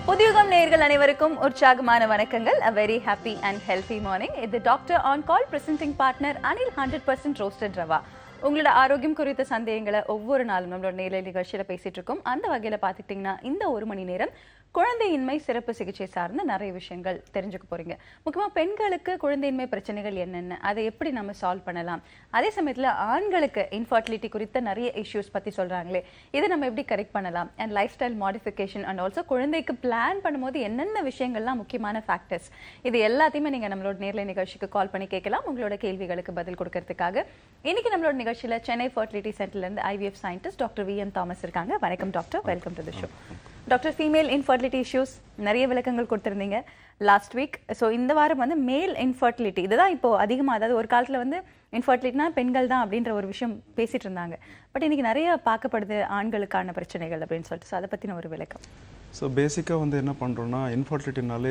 புதியுகம் நேயர்கள் அனைவருக்கும் உற்சாகமான வணக்கங்கள் a very happy and healthy morning இது doctor on call presenting partner Anil hundred percent roasted rava உங்களோட ஆரோக்கியம் குறித்த சந்தேகங்களை ஒவ்வொரு நாளும் நம்மளோட நேரலை நிகழ்ச்சியில பேசிட்டு இருக்கோம் அந்த வகையில பாத்துக்கிட்டீங்கன்னா இந்த ஒரு மணி நேரம் குழந்தையின்மை சிறப்பு சிகிச்சை சார்ந்த நிறைய விஷயங்கள் தெரிஞ்சுக்க போறீங்க முக்கியமா பெண்களுக்கு குழந்தையின்மை பிரச்சனைகள் என்னென்ன அதை எப்படி நம்ம சால்வ் பண்ணலாம் அதே சமயத்துல ஆண்களுக்கு இன்ஃபர்டிலிட்டி குறித்த நிறைய இஷ்யூஸ் பத்தி சொல்றாங்களே இதை நம்ம எப்படி கரெக்ட் பண்ணலாம் and lifestyle modification and also குழந்தைக்கு பிளான் பண்ணும்போது என்னென்ன விஷயங்கள்லாம் முக்கியமான ஃபேக்டர்ஸ் இது எல்லாத்தையுமே நீங்க நம்மளோட நேர்லை நிகழ்ச்சிக்கு கால் பண்ணி கேட்கலாம் உங்களோட கேள்விகளுக்கு பதில் கொடுக்கறதுக்காக இன்னைக்கு நம்மளோட நிகழ்ச்சியில சென்னை ஃபர்டிலிட்டி சென்டர்ல இருந்து IVF scientist doctor V M Thomas இருக்காங்க வணக்கம் doctor welcome to the show doctor female infertility issues நிறைய விளக்கங்கள் கொடுத்திருந்தீங்க லாஸ்ட் வீக் ஸோ இந்த வாரம் வந்து மேல் இன்ஃபர்டிலிட்டி இதுதான் இப்போ அதிகமாக அதாவது ஒரு காலத்தில் வந்து இன்ஃபர்டிலிட்டினா பெண்கள் தான் அப்படின்ற ஒரு விஷயம் பேசிட்டு இருந்தாங்க பட் இன்னைக்கு நிறைய பார்க்கப்படுது ஆண்களுக்கான பிரச்சனைகள் அப்படின்னு சொல்லிட்டு ஸோ அதை பற்றின ஒரு விளக்கம் ஸோ பேசிக்காக வந்து என்ன பண்ணுறோன்னா இன்ஃபர்டிலிட்டினாலே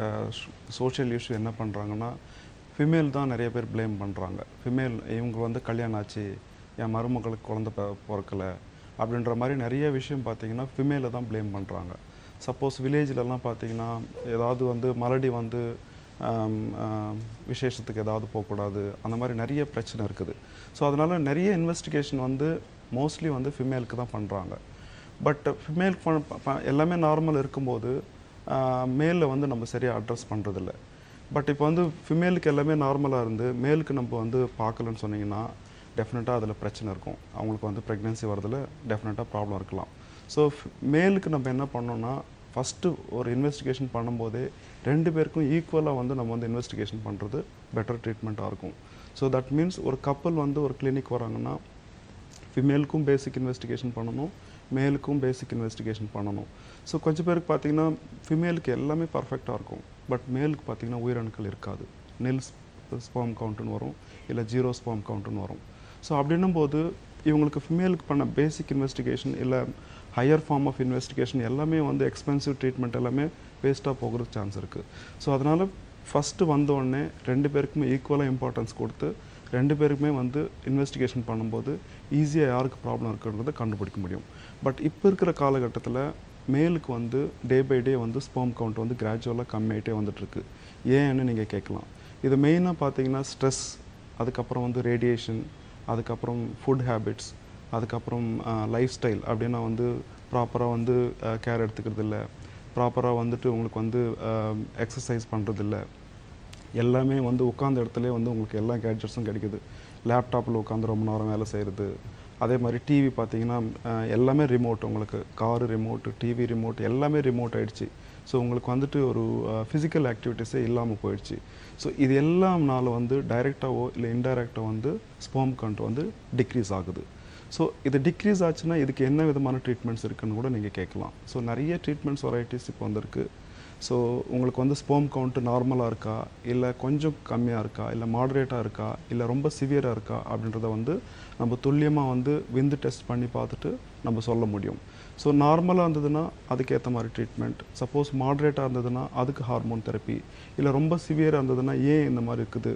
சோஷியல் இஷ்யூ என்ன பண்ணுறாங்கன்னா ஃபிமேல் தான் நிறைய பேர் ப்ளேம் பண்ணுறாங்க ஃபிமேல் இவங்க வந்து கல்யாணம் ஆச்சு என் மருமகளுக்கு குழந்த ப பிறக்கல அப்படின்ற மாதிரி நிறைய விஷயம் பார்த்தீங்கன்னா ஃபிமேலை தான் ப்ளேம் பண்ணுறாங்க சப்போஸ் வில்லேஜ்லலாம் பார்த்தீங்கன்னா ஏதாவது வந்து மலடி வந்து ஆம், ஆம், விசேஷத்துக்கு ஏதாவது போகக்கூடாது அந்த மாதிரி நிறைய பிரச்சனை இருக்குது ஸோ அதனால் நிறைய இன்வெஸ்டிகேஷன் வந்து மோஸ்ட்லி வந்து ஃபிமேலுக்கு தான் பண்ணுறாங்க பட் ஃபிமேல் எல்லாமே நார்மல் இருக்கும்போது மேலில் வந்து நம்ம சரியாக அட்ரஸ் பண்ணுறதில்ல பட் இப்போ வந்து ஃபிமேலுக்கு எல்லாமே நார்மலாக இருந்து மேலுக்கு நம்ம வந்து பார்க்கலன்னு சொன்னீங்கன்னா டெஃபினட்டாக அதில் பிரச்சனை இருக்கும் அவங்களுக்கு வந்து ப்ரெக்னென்சி வரதில் டெஃபினட்டாக ப்ராப்ளம் இருக்கலாம் ஸோ மேலுக்கு நம்ம என்ன பண்ணோம்னா ஃபஸ்ட்டு ஒரு இன்வெஸ்டிகேஷன் பண்ணும்போதே ரெண்டு பேருக்கும் ஈக்குவலாக வந்து நம்ம வந்து இன்வெஸ்டிகேஷன் பண்ணுறது பெட்டர் ட்ரீட்மெண்ட்டாக இருக்கும் ஸோ தட் மீன்ஸ் ஒரு கப்பல் வந்து ஒரு கிளினிக் வராங்கன்னா ஃபிமேலுக்கும் பேசிக் இன்வெஸ்டிகேஷன் பண்ணணும் மேலுக்கும் பேசிக் இன்வெஸ்டிகேஷன் பண்ணணும் ஸோ கொஞ்சம் பேருக்கு பார்த்தீங்கன்னா ஃபிமேலுக்கு எல்லாமே பர்ஃபெக்டாக இருக்கும் பட் மேலுக்கு பார்த்தீங்கன்னா உயிரணுக்கள் இருக்காது நெல் ஸ்பாம் கவுண்ட்டுன்னு வரும் இல்லை ஜீரோ ஸ்பாம் கவுண்ட்டுன்னு வரும் ஸோ அப்படின்னும் போது இவங்களுக்கு ஃபிமேலுக்கு பண்ண பேசிக் இன்வெஸ்டிகேஷன் இல்லை ஹையர் ஃபார்ம் ஆஃப் இன்வெஸ்டிகேஷன் எல்லாமே வந்து எக்ஸ்பென்சிவ் ட்ரீட்மெண்ட் எல்லாமே வேஸ்ட்டாக போகிறதுக்கு சான்ஸ் இருக்குது ஸோ அதனால் ஃபஸ்ட்டு வந்த உடனே ரெண்டு பேருக்குமே ஈக்குவலாக இம்பார்ட்டன்ஸ் கொடுத்து ரெண்டு பேருக்குமே வந்து இன்வெஸ்டிகேஷன் பண்ணும்போது ஈஸியாக யாருக்கு ப்ராப்ளம் இருக்குன்றதை கண்டுபிடிக்க முடியும் பட் இப்போ இருக்கிற காலகட்டத்தில் மேலுக்கு வந்து டே பை டே வந்து ஸ்போம் கவுண்ட் வந்து கிராஜுவலாக கம்மியாயிட்டே வந்துட்டுருக்கு ஏன்னு நீங்கள் கேட்கலாம் இது மெயினாக பார்த்தீங்கன்னா ஸ்ட்ரெஸ் அதுக்கப்புறம் வந்து ரேடியேஷன் அதுக்கப்புறம் ஃபுட் ஹேபிட்ஸ் அதுக்கப்புறம் லைஃப் ஸ்டைல் அப்படின்னா வந்து ப்ராப்பராக வந்து கேர் எடுத்துக்கிறது இல்லை ப்ராப்பராக வந்துட்டு உங்களுக்கு வந்து எக்ஸசைஸ் பண்ணுறதில்ல எல்லாமே வந்து உட்காந்த இடத்துல வந்து உங்களுக்கு எல்லா கேட்ஜெட்ஸும் கிடைக்குது லேப்டாப்பில் உட்காந்து ரொம்ப நேரம் வேலை செய்கிறது அதே மாதிரி டிவி பார்த்தீங்கன்னா அஹ், எல்லாமே ரிமோட் உங்களுக்கு காரு ரிமோட் டிவி ரிமோட் எல்லாமே ரிமோட் ஆயிடுச்சு ஸோ உங்களுக்கு வந்துட்டு ஒரு ஃபிசிக்கல் ஆக்டிவிட்டீஸே இல்லாமல் போயிடுச்சு ஸோ இது எல்லாம்னால வந்து டைரெக்டாவோ இல்லை இன்டைரக்டாக வந்து ஸ்போம் கவுண்ட் வந்து டிக்ரீஸ் ஆகுது ஸோ இது டிக்ரீஸ் ஆச்சுன்னா இதுக்கு என்ன விதமான ட்ரீட்மெண்ட்ஸ் இருக்குன்னு கூட நீங்கள் கேட்கலாம் ஸோ நிறைய ட்ரீட்மெண்ட்ஸ் வெரைட்டிஸ் இப்போ வந்திருக்கு ஸோ உங்களுக்கு வந்து ஸ்போம் கவுண்ட்டு நார்மலாக இருக்கா இல்லை கொஞ்சம் கம்மியாக இருக்கா இல்லை மாடரேட்டாக இருக்கா இல்லை ரொம்ப சிவியராக இருக்கா அப்படின்றத வந்து நம்ம துல்லியமாக வந்து விந்து டெஸ்ட் பண்ணி பார்த்துட்டு நம்ம சொல்ல முடியும் ஸோ நார்மலாக இருந்ததுன்னா அதுக்கேற்ற மாதிரி ட்ரீட்மெண்ட் சப்போஸ் மாடரேட்டாக இருந்ததுன்னா அதுக்கு ஹார்மோன் தெரப்பி இல்லை ரொம்ப சிவியராக இருந்ததுன்னா ஏன் இந்த மாதிரி இருக்குது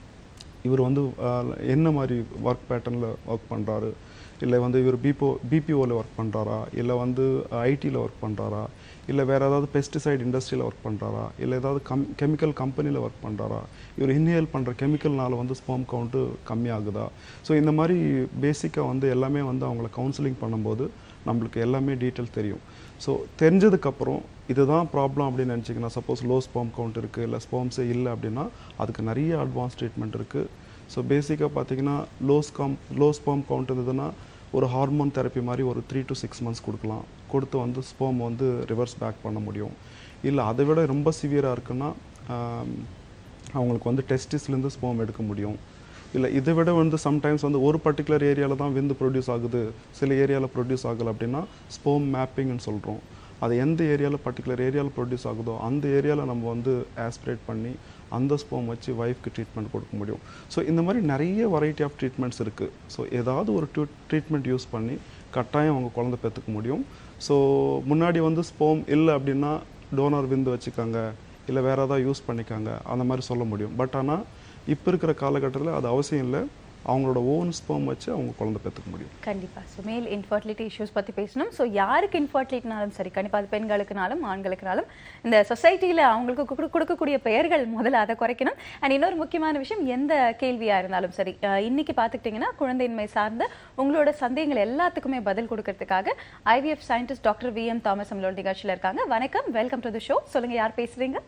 இவர் வந்து அஹ், என்ன மாதிரி ஒர்க் பேட்டர்னில் ஒர்க் பண்ணுறாரு இல்லை வந்து இவர் பிபோ பிபிஓவில் ஒர்க் பண்ணுறாரா இல்லை வந்து ஐடியில் ஒர்க் பண்ணுறாரா இல்லை வேறு ஏதாவது பெஸ்டிசைட் இண்டஸ்ட்ரியில் ஒர்க் பண்ணுறாரா இல்லை ஏதாவது கம் கெமிக்கல் கம்பெனியில் ஒர்க் பண்ணுறாரா இவர் இன்ஹேல் பண்ணுற கெமிக்கல்னால வந்து ஸ்போம் கவுண்ட்டு கம்மியாகுதா ஸோ இந்த மாதிரி பேசிக்காக வந்து எல்லாமே வந்து அவங்கள கவுன்சிலிங் பண்ணும்போது நம்மளுக்கு எல்லாமே டீட்டெயில் தெரியும் ஸோ தெரிஞ்சதுக்கப்புறம் இதுதான் ப்ராப்ளம் அப்படின்னு நினச்சிங்கன்னா சப்போஸ் லோ ஸ்பாம் கவுண்ட் இருக்குது இல்லை ஸ்பாம்ஸே இல்லை அப்படின்னா அதுக்கு நிறைய அட்வான்ஸ் ட்ரீட்மெண்ட் இருக்குது ஸோ பேசிக்காக பார்த்தீங்கன்னா லோ ஸ்காம் லோ ஸ்பாம் கவுண்ட் இருந்ததுன்னா ஒரு ஹார்மோன் தெரப்பி மாதிரி ஒரு த்ரீ டு சிக்ஸ் மந்த்ஸ் கொடுக்கலாம் கொடுத்து வந்து ஸ்போம் வந்து ரிவர்ஸ் பேக் பண்ண முடியும் இல்லை அதை விட ரொம்ப சிவியராக இருக்குன்னா ஆம், அவங்களுக்கு வந்து டெஸ்டிஸ்லேருந்து ஸ்போம் எடுக்க முடியும் இல்லை இதை விட வந்து சம்டைம்ஸ் வந்து ஒரு பர்டிகுலர் ஏரியாவில் தான் விந்து ப்ரொடியூஸ் ஆகுது சில ஏரியாவில் ப்ரொடியூஸ் ஆகலை அப்படின்னா ஸ்போம் மேப்பிங்னு சொல்கிறோம் அது எந்த ஏரியாவில் பர்டிகுலர் ஏரியாவில் ப்ரொடியூஸ் ஆகுதோ அந்த ஏரியாவில் நம்ம வந்து ஆஸ்பிரேட் பண்ணி அந்த ஸ்போம் வச்சு ஒய்ஃப்க்கு ட்ரீட்மெண்ட் கொடுக்க முடியும் ஸோ இந்த மாதிரி நிறைய வெரைட்டி ஆஃப் ட்ரீட்மெண்ட்ஸ் இருக்குது ஸோ ஏதாவது ஒரு ட்ரீட்மெண்ட் யூஸ் பண்ணி கட்டாயம் அவங்க குழந்தை பெற்றுக்க முடியும் ஸோ முன்னாடி வந்து ஸ்போம் இல்லை அப்படின்னா டோனர் விந்து வச்சுக்காங்க இல்லை வேறு ஏதாவது யூஸ் பண்ணிக்காங்க அந்த மாதிரி சொல்ல முடியும் பட் ஆனால் இப்போ இருக்கிற காலகட்டத்தில் அது அவசியம் இல்லை அவங்களோட ஓன் ஸ்பெர்ம் வச்சு அவங்க குழந்தை பெற்றுக்க முடியும் கண்டிப்பா ஸோ மேல் இன்ஃபர்டிலிட்டி இஷ்யூஸ் பத்தி பேசணும் ஸோ யாருக்கு இன்ஃபர்டிலிட்டினாலும் சரி கண்டிப்பா அது பெண்களுக்குனாலும் ஆண்களுக்குனாலும் இந்த சொசைட்டில அவங்களுக்கு கொடு- கொடுக்கக்கூடிய பெயர்கள் முதல்ல அதை குறைக்கணும் அண்ட் இன்னொரு முக்கியமான விஷயம் எந்த கேள்வியா இருந்தாலும் சரி அஹ் இன்னைக்கு பார்த்துக்கிட்டிங்கன்னா குழந்தையின்மை சார்ந்த உங்களோட சந்தேகங்கள் எல்லாத்துக்குமே பதில் கொடுக்கறதுக்காக IVF scientist doctor V M Thomas நம்மளோட நிகழ்ச்சியில் இருக்காங்க வணக்கம் வெல்கம் டு தி ஷோ சொல்லுங்க யார் பேசுறீங்க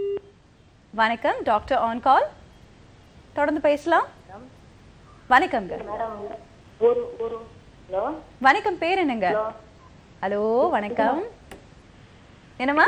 வணக்கம் டாக்டர் ஆன் கால் தொடர்ந்து பேசலாம் வணக்கம்ங்க மேடம் ஒரு ஒரு ஹலோ வணக்கம் பேர் என்னங்க ஹலோ வணக்கம் என்னம்மா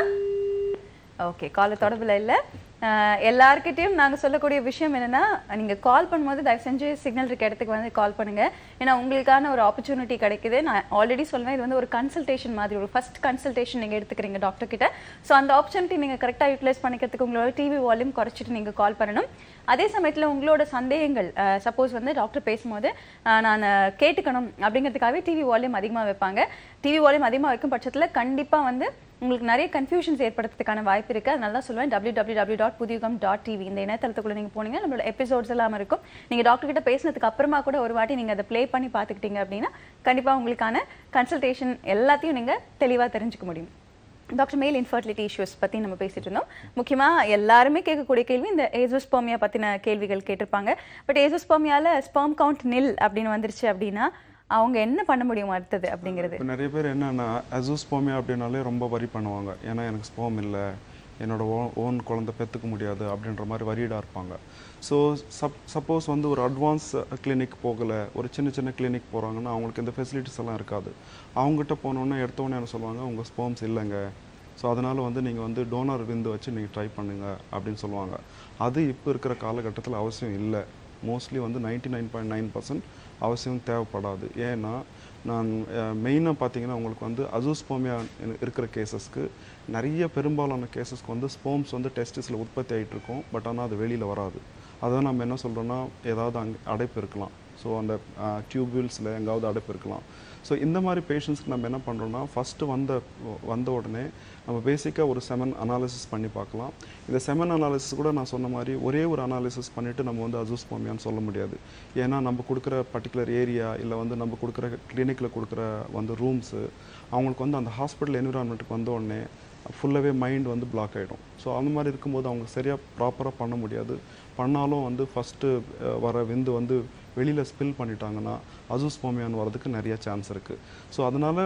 ஓகே கால தொடர்புல இல்ல அஹ், எல்லார்கிட்டயும் நாங்க சொல்லக்கூடிய விஷயம் என்னன்னா நீங்க கால் பண்ணும்போது தயவு செஞ்சு சிக்னல் இருக்க இடத்துக்கு வந்து கால் பண்ணுங்க ஏன்னா உங்களுக்கான ஒரு ஆப்பர்ச்சுனிட்டி கிடைக்குது நான் ஆல்ரெடி சொல்லுவேன் இது வந்து ஒரு கன்சல்டேஷன் மாதிரி ஒரு ஃபர்ஸ்ட் கன்சல்டேஷன் நீங்க எடுத்துக்கிறீங்க டாக்டர் கிட்ட ஸோ அந்த ஆப்பர்ச்சுனிட்டி நீங்க கரெக்டாக யூட்டிலைஸ் பண்ணிக்கிறதுக்கு உங்களோட டிவி வால்யூம் குறைச்சிட்டு நீங்க கால் பண்ணணும் அதே சமயத்துல உங்களோட சந்தேகங்கள் சப்போஸ் வந்து டாக்டர் பேசும்போது அஹ், நான் அஹ், கேட்டுக்கணும் அப்படிங்கிறதுக்காகவே டிவி வால்யூம் அதிகமா வைப்பாங்க டிவி வால்யூம் அதிகமா வைக்கும் பட்சத்துல கண்டிப்பா வந்து உங்களுக்கு நிறைய கன்ஃபியூஷன்ஸ் ஏற்படுறதுக்கான வாய்ப்பு இருக்கு அதனால தான் சொல்லுவேன் W W W dot Puthuyugam dot TV இந்த இணையதளத்துக்குள்ள நீங்க போனீங்க நம்மளோட எபிசோட்ஸ் எல்லாம் இருக்கும் நீங்க டாக்டர் கிட்ட பேசினதுக்கு அப்புறமா கூட ஒரு வாட்டி நீங்க அதை ப்ளே பண்ணி பார்த்துக்கிட்டீங்க அப்படின்னா கண்டிப்பா உங்களுக்கான கன்சல்டேஷன் எல்லாத்தையும் நீங்க தெளிவா தெரிஞ்சுக்க முடியும் டாக்டர் மேல் இன்ஃபர்டிலிட்டி இஷ்யூஸ் பத்தி நம்ம பேசிட்டு இருந்தோம் முக்கியமா எல்லாருமே கேட்கக்கூடிய கேள்வி இந்த ஏசோஸ்பர்மியா பத்தின கேள்விகள் கேட்டிருப்பாங்க பட் ஏசோஸ்பர்மியால ஸ்பெர்ம் கவுண்ட் நில் அப்படின்னு வந்துருச்சு அப்படின்னா அவங்க என்ன பண்ண முடியும் அடுத்தது அப்படிங்கிறது இப்போ நிறைய பேர் என்னன்னா அசூஸ்போமியா அப்படின்னாலே ரொம்ப வரி பண்ணுவாங்க ஏன்னா எனக்கு ஸ்போம் இல்லை என்னோட ஓ- ஓன் குழந்தை பெற்றுக்க முடியாது அப்படின்ற மாதிரி வரிடாக இருப்பாங்க ஸோ சப் சப்போஸ் வந்து ஒரு அட்வான்ஸ் கிளினிக் போகலை ஒரு சின்ன சின்ன கிளினிக் போகிறாங்கன்னா அவங்களுக்கு இந்த ஃபெசிலிட்டிஸ் எல்லாம் இருக்காது அவங்ககிட்ட போனோன்னே எடுத்தோன்னே என்ன சொல்லுவாங்க உங்கள் ஸ்போம்ஸ் இல்லைங்க ஸோ அதனால் வந்து நீங்கள் வந்து டோனர் விந்து வச்சு நீங்கள் ட்ரை பண்ணுங்க அப்படின்னு சொல்லுவாங்க அது இப்போ இருக்கிற காலகட்டத்தில் அவசியம் இல்லை மோஸ்ட்லி வந்து ninety nine point nine percent அவசியம் தேவைப்படாது ஏன்னா நான் மெயினாக பார்த்தீங்கன்னா உங்களுக்கு வந்து அசூஸ்போமியா இருக்கிற கேசஸ்க்கு நிறைய பெரும்பாலான கேசஸ்க்கு வந்து ஸ்போம்ஸ் வந்து டெஸ்டிஸில் உற்பத்தி ஆகிட்டு இருக்கும் பட் ஆனால் அது வெளியில் வராது அதான் நம்ம என்ன சொல்கிறோன்னா ஏதாவது அங்கே அடைப்பு இருக்கலாம் ஸோ அந்த டியூபிள்ஸில் எங்காவது அடைப்பு இருக்கலாம் ஸோ இந்த மாதிரி பேஷண்ட்ஸ்க்கு நம்ம என்ன பண்ணுறோம்னா ஃபஸ்ட்டு வந்த வந்த உடனே நம்ம பேசிக்காக ஒரு செமன் அனாலிசிஸ் பண்ணி பார்க்கலாம் இந்த செமன் அனாலிசிஸ் கூட நான் சொன்ன மாதிரி ஒரே ஒரு அனாலிசிஸ் பண்ணிவிட்டு நம்ம வந்து அசூஸ்போமியான்னு சொல்ல முடியாது ஏன்னா நம்ம கொடுக்குற பர்டிகுலர் ஏரியா இல்லை வந்து நம்ம கொடுக்குற கிளினிக்கில் கொடுக்குற வந்து ரூம்ஸு அவங்களுக்கு வந்து அந்த ஹாஸ்பிட்டல் என்விரான்மெண்ட்டுக்கு வந்த உடனே ஃபுல்லாகவே மைண்ட் வந்து பிளாக் ஆகிடும் ஸோ அந்த மாதிரி இருக்கும்போது அவங்க சரியாக ப்ராப்பராக பண்ண முடியாது பண்ணாலும் வந்து ஃபஸ்ட்டு வர விந்து வந்து வெளியில் ஸ்பில் பண்ணிட்டாங்கன்னா அசூஸ்போமியான்னு வரதுக்கு நிறைய சான்ஸ் இருக்குது ஸோ அதனால்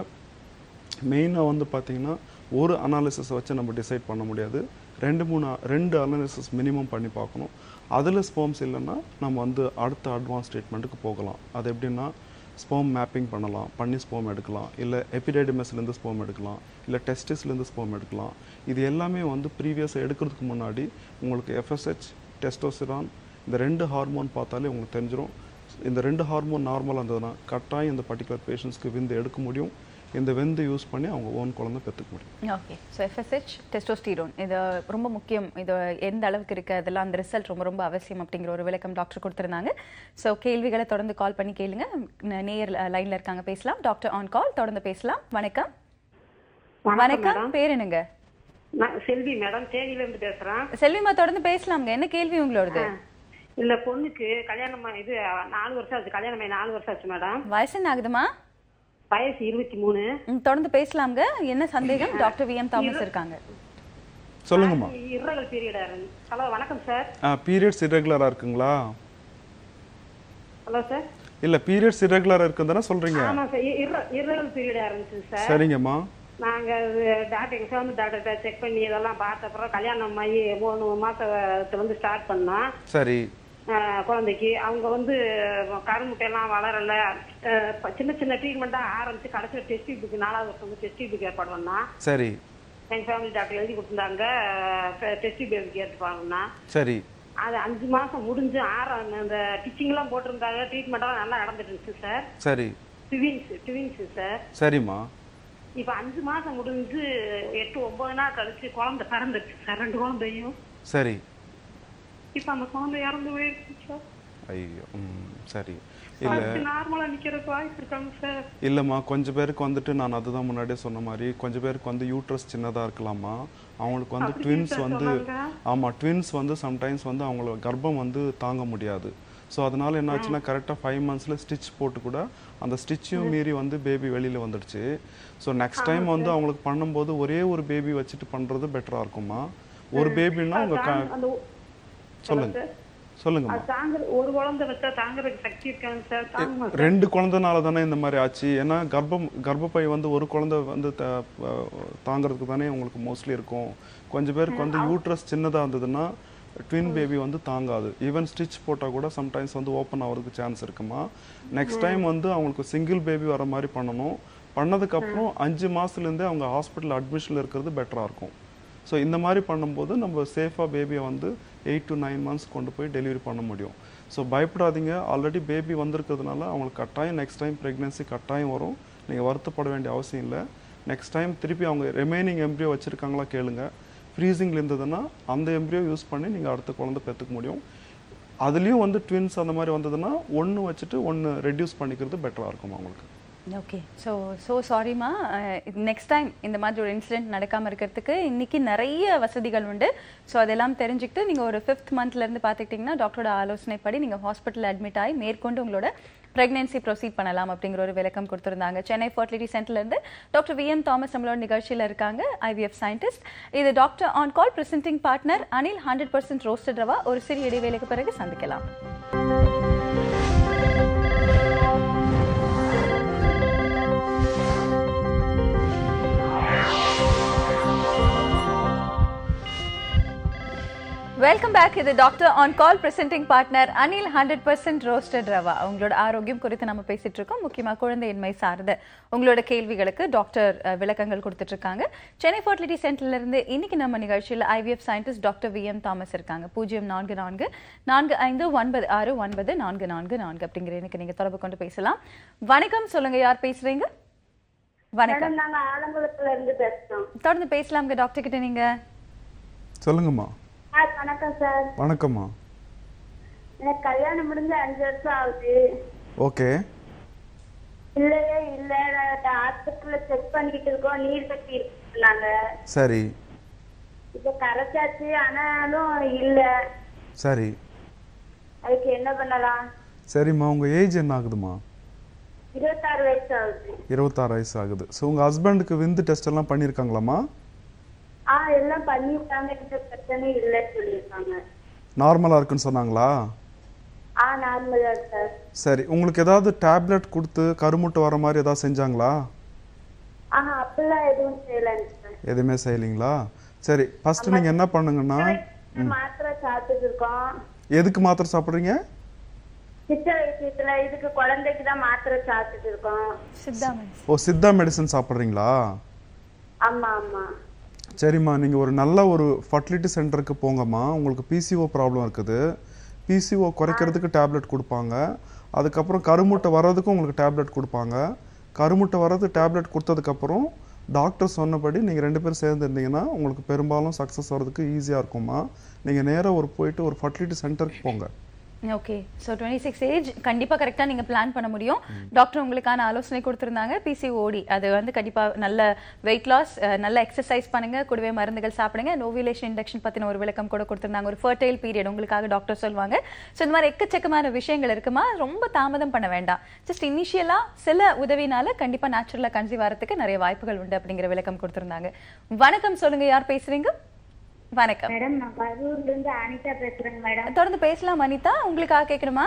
மெயினாக வந்து பார்த்தீங்கன்னா ஒரு அனாலிசிஸை வச்சு நம்ம டிசைட் பண்ண முடியாது ரெண்டு மூணு ரெண்டு அனாலிசிஸ் மினிமம் பண்ணி பார்க்கணும் அதில் ஸ்போம்ஸ் இல்லைன்னா நம்ம வந்து அடுத்த அட்வான்ஸ் ட்ரீட்மெண்ட்டுக்கு போகலாம் அது எப்படின்னா ஸ்போம் மேப்பிங் பண்ணலாம் பண்ணி ஸ்போம் எடுக்கலாம் இல்லை எபிடெடிமஸ்லேருந்து ஸ்போம் எடுக்கலாம் இல்லை டெஸ்டிஸ்லேருந்து ஸ்போம் எடுக்கலாம் இது எல்லாமே வந்து ப்ரீவியஸாக எடுக்கிறதுக்கு முன்னாடி உங்களுக்கு எஃப்எஸ்ஹெச் டெஸ்டோசிரான் இந்த ரெண்டு ஹார்மோன் பார்த்தாலே உங்களுக்கு தெரிஞ்சிடும் இந்த ரெண்டு ஹார்மோன் நார்மலாக இருந்ததுன்னா கட்டாயம் இந்த பர்டிகுலர் பேஷண்ட்ஸ்க்கு விந்து எடுக்க முடியும் இந்த வெந்து யூஸ் பண்ணி அவங்க ஓன் குழந்தை பெற்றுக்க முடியும் ஓகே ஸோ எஃப்எஸ்ஹெச் டெஸ்டோஸ்டீரோன் இது ரொம்ப முக்கியம் இது எந்த அளவுக்கு இருக்கு அதெல்லாம் அந்த ரிசல்ட் ரொம்ப ரொம்ப அவசியம் அப்படிங்கிற ஒரு விளக்கம் டாக்டர் கொடுத்துருந்தாங்க ஸோ கேள்விகளை தொடர்ந்து கால் பண்ணி கேளுங்க ந- நேயர் லைன்ல இருக்காங்க பேசலாம் டாக்டர் ஆன் கால் தொடர்ந்து பேசலாம் வணக்கம் வணக்கம் பேர் என்னங்க நான் செல்வி மேடம் தேனியில இருந்து பேசுறேன் செல்விமா தொடர்ந்து பேசலாம்ங்க என்ன கேள்வி உங்களோடது இல்ல பொண்ணுக்கு கல்யாணம் ஆ- இது நாலு வருஷம் ஆச்சு கல்யாணம் ஆகி நாலு வருஷம் ஆச்சு மேடம் வயசு என்ன ஆகுதுமா வயசு இருபத்தி மூணு ம், தொடர்ந்து பேசலாம்ங்க என்ன சந்தேகம் டாக்டர் வி எம் தாமஸ் இருக்காங்க சொல்லுங்கம்மா இரகல் பீரியடா இருந்து ஹலோ வணக்கம் சார் பீரியட்ஸ் இரெகுலராக இருக்குங்களா ஹலோ சார் இல்லை பீரியட்ஸ் இரெகுலராக இருக்குன்னு சொல்கிறீங்க ஆமா சார் இரகல் பீரியடா இருந்துச்சு சார் சரிங்கம்மா நாங்க டாக்டர் ஃபேமிலி டாக்டர்கிட்ட செக் பண்ணி இதெல்லாம் பார்த்த அப்புறம் கல்யாணம் ஆகி மூணு மாசத்துல வந்து ஸ்டார்ட் பண்ணோம் சரி ஆஹ் குழந்தைக்கு அவங்க வந்து கருமுட்டையெல்லாம் வளரல ஆஹ் ப- சின்ன சின்ன ட்ரீட்மெண்ட் தான் ஆரம்பிச்சு கடைசியில் டெஸ்ட் டியூபுக்கு நாலாவது வருஷம் வந்து டெஸ்ட் டியூபுக்கு ஏற்பாடு பண்ணோம் சரி எங்க ஃபேமிலி டாக்டர் எழுதி கொடுத்துருந்தாங்க டெஸ்ட் டியூப் ஏற்பாடுனா சரி அது அஞ்சு மாசம் முடிஞ்சு ஆறாம் அந்த டிச்சிங் எல்லாம் போட்டிருந்தாங்க ட்ரீட்மெண்ட் எல்லாம் நல்லா நடந்துட்டு இருந்துச்சு சார் சரி ட்வின்ஸ் ட்வின்ஸ் சார் சரிம்மா இப்ப அஞ்சு மாசம் முடிஞ்சு எட்டு ஒன்பது நாள் கழிச்சு குழந்தை பிறந்துருச்சு சார் ரெண்டு குழந்தையும் சரி இப்ப அந்த குழந்தை இறந்து போயிடுச்சு சார் ஐயோ ம் சரி இல்லை நார்மலா நிக்கிறதுக்கு வாய்ப்பு இருக்காங்க சார் இல்லைம்மா கொஞ்சம் பேருக்கு வந்துட்டு நான் அதுதான் முன்னாடியே சொன்ன மாதிரி கொஞ்சம் பேருக்கு வந்து யூட்ரஸ் சின்னதாக இருக்கலாமா அவங்களுக்கு வந்து ட்வின்ஸ் வந்து ஆமாம் ட்வின்ஸ் வந்து சம்டைம்ஸ் வந்து அவங்கள கர்ப்பம் வந்து தாங்க முடியாது ஸோ அதனால என்ன ஆச்சுன்னா கரெக்டாக ஃபைவ் மந்த்ஸில் ஸ்டிச் போட்டு கூட அந்த ஸ்டிச்சையும் மீறி வந்து பேபி வெளியில் வந்துடுச்சு ஸோ நெக்ஸ்ட் டைம் வந்து அவங்களுக்கு பண்ணும்போது ஒரே ஒரு பேபி வச்சுட்டு பண்ணுறது பெட்டராக இருக்குமா ஒரு பேபின்னா உங்கள் க அந்த சொல்லுங்க சொல்லுங்கம்மா அது தாங்குற ஒரு குழந்தை வச்சா தாங்குறதுக்கு சக்தி இருக்காங்க சார் தாங்குமா ரெண்டு குழந்தைனால தானே இந்த மாதிரி ஆச்சு ஏன்னா கர்ப்பம் கர்ப்பப்பை வந்து ஒரு குழந்தை வந்து த- அஹ் தாங்கிறதுக்கு தானே உங்களுக்கு மோஸ்ட்லி இருக்கும் கொஞ்சம் பேருக்கு வந்து யூட்ரஸ் சின்னதாக இருந்ததுன்னா ட்வின் பேபி வந்து தாங்காது ஈவன் ஸ்டிச் போட்டால் கூட சம்டைம்ஸ் வந்து ஓப்பன் ஆகிறதுக்கு சான்ஸ் இருக்குமா நெக்ஸ்ட் டைம் வந்து அவங்களுக்கு சிங்கிள் பேபி வர மாதிரி பண்ணணும் பண்ணதுக்கப்புறம் அஞ்சு மாதத்துலேருந்தே அவங்க ஹாஸ்பிட்டல் அட்மிஷனில் இருக்கிறது பெட்டராக இருக்கும் ஸோ இந்த மாதிரி பண்ணும்போது நம்ம சேஃபாக பேபியை வந்து எயிட் to நைன் மந்த்ஸ் கொண்டு போய் டெலிவரி பண்ண முடியும் ஸோ பயப்படாதீங்க ஆல்ரெடி பேபி வந்திருக்கிறதுனால அவங்களுக்கு கட்டாயம் நெக்ஸ்ட் டைம் ப்ரெக்னென்சி கட்டாயம் வரும் நீங்கள் வருத்தப்பட வேண்டிய அவசியம் இல்லை நெக்ஸ்ட் டைம் திருப்பி அவங்க ரிமைனிங் எம்ப்ரியோ வச்சுருக்காங்களா கேளுங்க ஃப்ரீசிங்கில் இருந்ததுன்னா அந்த எம்ப்ரியோ யூஸ் பண்ணி நீங்கள் அடுத்த குழந்தை பெற்றுக்க முடியும் அதுலேயும் வந்து ட்வின்ஸ் அந்த மாதிரி வந்ததுன்னா ஒன்று வச்சுட்டு ஒன்று ரெடியூஸ் பண்ணிக்கிறது பெட்டராக இருக்கும் அவங்களுக்கு ஓகே ஸோ ஸோ சாரிம்மா நெக்ஸ்ட் டைம் இந்த மாதிரி ஒரு இன்சிடென்ட் நடக்காமல் இருக்கிறதுக்கு இன்னைக்கு நிறைய வசதிகள் உண்டு ஸோ அதெல்லாம் தெரிஞ்சுக்கிட்டு நீங்கள் ஒரு ஃபிஃப்த் மந்த்லேருந்து பார்த்துக்கிட்டிங்கன்னா டாக்டரோட ஆலோசனைப்படி நீங்கள் ஹாஸ்பிட்டல் அட்மிட் ஆகி மேற்கொண்டு உங்களோட ப்ரெக்னென்சி ப்ரொசீட் பண்ணலாம் அப்படிங்கிற ஒரு விளக்கம் கொடுத்துருந்தாங்க சென்னை ஃபர்டிலிட்டி சென்டர்லேருந்து டாக்டர் வி எம் தாமஸ் நம்மளோட நிகழ்ச்சியில் இருக்காங்க ஐவிஎஃப் சயின்டிஸ்ட் இது doctor on call presenting partner Anil hundred percent roasted rava ஒரு சிறிய இடைவேளைக்கு பிறகு சந்திக்கலாம் வெல்கம் பேக் இது doctor on call presenting partner Anil hundred percent roasted rava உங்களோட ஆரோக்கியம் குறித்து நம்ம பேசிட்டு இருக்கோம் முக்கியமா குழந்தையின்மை சார்ந்த உங்களோட கேள்விகளுக்கு டாக்டர் அஹ், விளக்கங்கள் கொடுத்துட்டு இருக்காங்க சென்னை ஃபர்டிலிட்டி சென்டர்ல இருந்து இன்னைக்கு நம்ம நிகழ்ச்சியில் IVF scientist doctor V M Thomas இருக்காங்க பூஜ்ஜியம் நான்கு நான்கு நான்கு ஐந்து ஒன்பது ஆறு ஒன்பது நான்கு நான்கு நான்கு அப்படிங்கிற எனக்கு நீங்க தொடர்பு கொண்டு பேசலாம் வணக்கம் சொல்லுங்க யார் பேசுறீங்க வணக்கம் மேடம் நாங்க ஆலங்குளத்துல இருந்து பேசுறோம் தொடர்ந்து பேசலாம்ங்க டாக்டர் கிட்ட நீங்க சொல்லுங்கம்மா ஆ வணக்கம் சார் வணக்கம்மா எனக்கு கல்யாணம் முடிஞ்சு அஞ்சு வருஷம் ஆகுது ஓகே இல்லையே இல்ல ஹாஸ்பிட்டல்ல செக் பண்ணிக்கிட்டு இருக்கோம் நீர் கட்டி இருந்தாங்க சரி இப்ப கரைச்சாச்சு ஆனாலும் இல்ல சரி அதுக்கு என்ன பண்ணலாம் சரிம்மா உங்கள் ஏஜ் என்ன ஆகுதுமா இருபத்தாறு வயசு ஆகுது இருபத்தாறு வயசு ஆகுது ஸோ உங்கள் ஹஸ்பண்டுக்கு விந்து டெஸ்ட் எல்லாம் பண்ணியிருக்காங்களாம்மா ஆ எல்லாம் பண்ணிருக்காங்க எந்த பிரச்சனையும் இல்லைன்னு சொல்லியிருக்காங்க நார்மலாக இருக்குன்னு சொன்னாங்களா ஆ நார்மலா சார் சரி உங்களுக்கு ஏதாவது டேப்லெட் கொடுத்து கருமுட்டை வர மாதிரி ஏதாவது செஞ்சாங்களா ஆஹா அப்படிலாம் எதுவும் செய்யலங்க சார் எதுவுமே செய்யலைங்களா சரி ஃபஸ்ட்டு நீங்கள் என்ன பண்ணுங்கன்னா மாத்திரை சாப்பிட்டுட்டு இருக்கோம் எதுக்கு மாத்திரை சாப்பிட்றீங்க சித்த வைத்தியத்துல இதுக்கு குழந்தைக்கு தான் மாத்திரை சாப்பிட்டுட்டு இருக்கோம் சித்தாமன் ஓ சித்தா மெடிசன் சாப்பிட்றீங்களா ஆமா ஆமா சரிம்மா நீங்கள் ஒரு நல்ல ஒரு ஃபர்டிலிட்டி சென்டருக்கு போங்கம்மா உங்களுக்கு பிசிஓ ப்ராப்ளம் இருக்குது பிசிஓ குறைக்கிறதுக்கு டேப்லெட் கொடுப்பாங்க அதுக்கப்புறம் கருமுட்டை வர்றதுக்கும் உங்களுக்கு டேப்லெட் கொடுப்பாங்க கருமுட்டை வர்றது டேப்லெட் கொடுத்ததுக்கப்புறம் டாக்டர் சொன்னபடி நீங்கள் ரெண்டு பேரும் சேர்ந்து இருந்தீங்கன்னா உங்களுக்கு பெரும்பாலும் சக்ஸஸ் வர்றதுக்கு ஈஸியாக இருக்கும்மா நீங்கள் நேராக ஒரு போயிட்டு ஒரு ஃபர்டிலிட்டி சென்டருக்கு போங்க okay so twenty six age கண்டிப்பாக கரெக்டாக நீங்கள் பிளான் பண்ண முடியும் டாக்டர் உங்களுக்கான ஆலோசனை கொடுத்துருந்தாங்க பிசிஓடி அது வந்து கண்டிப்பாக நல்ல வெயிட் லாஸ் நல்ல எக்ஸசைஸ் பண்ணுங்க கூடவே மருந்துகள் சாப்பிடுங்க நோவிலேஷன் இண்டக்ஷன் பற்றின ஒரு விளக்கம் கூட கொடுத்துருந்தாங்க ஒரு ஃபர்டைல் பீரியட் உங்களுக்காக டாக்டர் சொல்லுவாங்க ஸோ இந்த மாதிரி எக்கச்சக்கமான விஷயங்கள் இருக்குமா ரொம்ப தாமதம் பண்ண வேண்டாம் ஜஸ்ட் இனிஷியலாக சில உதவினால கண்டிப்பாக நேச்சுரலாக கன்சீவ் ஆகிறதுக்கு நிறைய வாய்ப்புகள் உண்டு அப்படிங்கிற விளக்கம் கொடுத்துருந்தாங்க வணக்கம் சொல்லுங்க யார் பேசுறீங்க வணக்கம் மேடம் நான் கரூர்ல இருந்து அனிதா பேசுறேங்க மேடம் தொடர்ந்து பேசலாம் அனிதா உங்களுக்காக கேட்கணுமா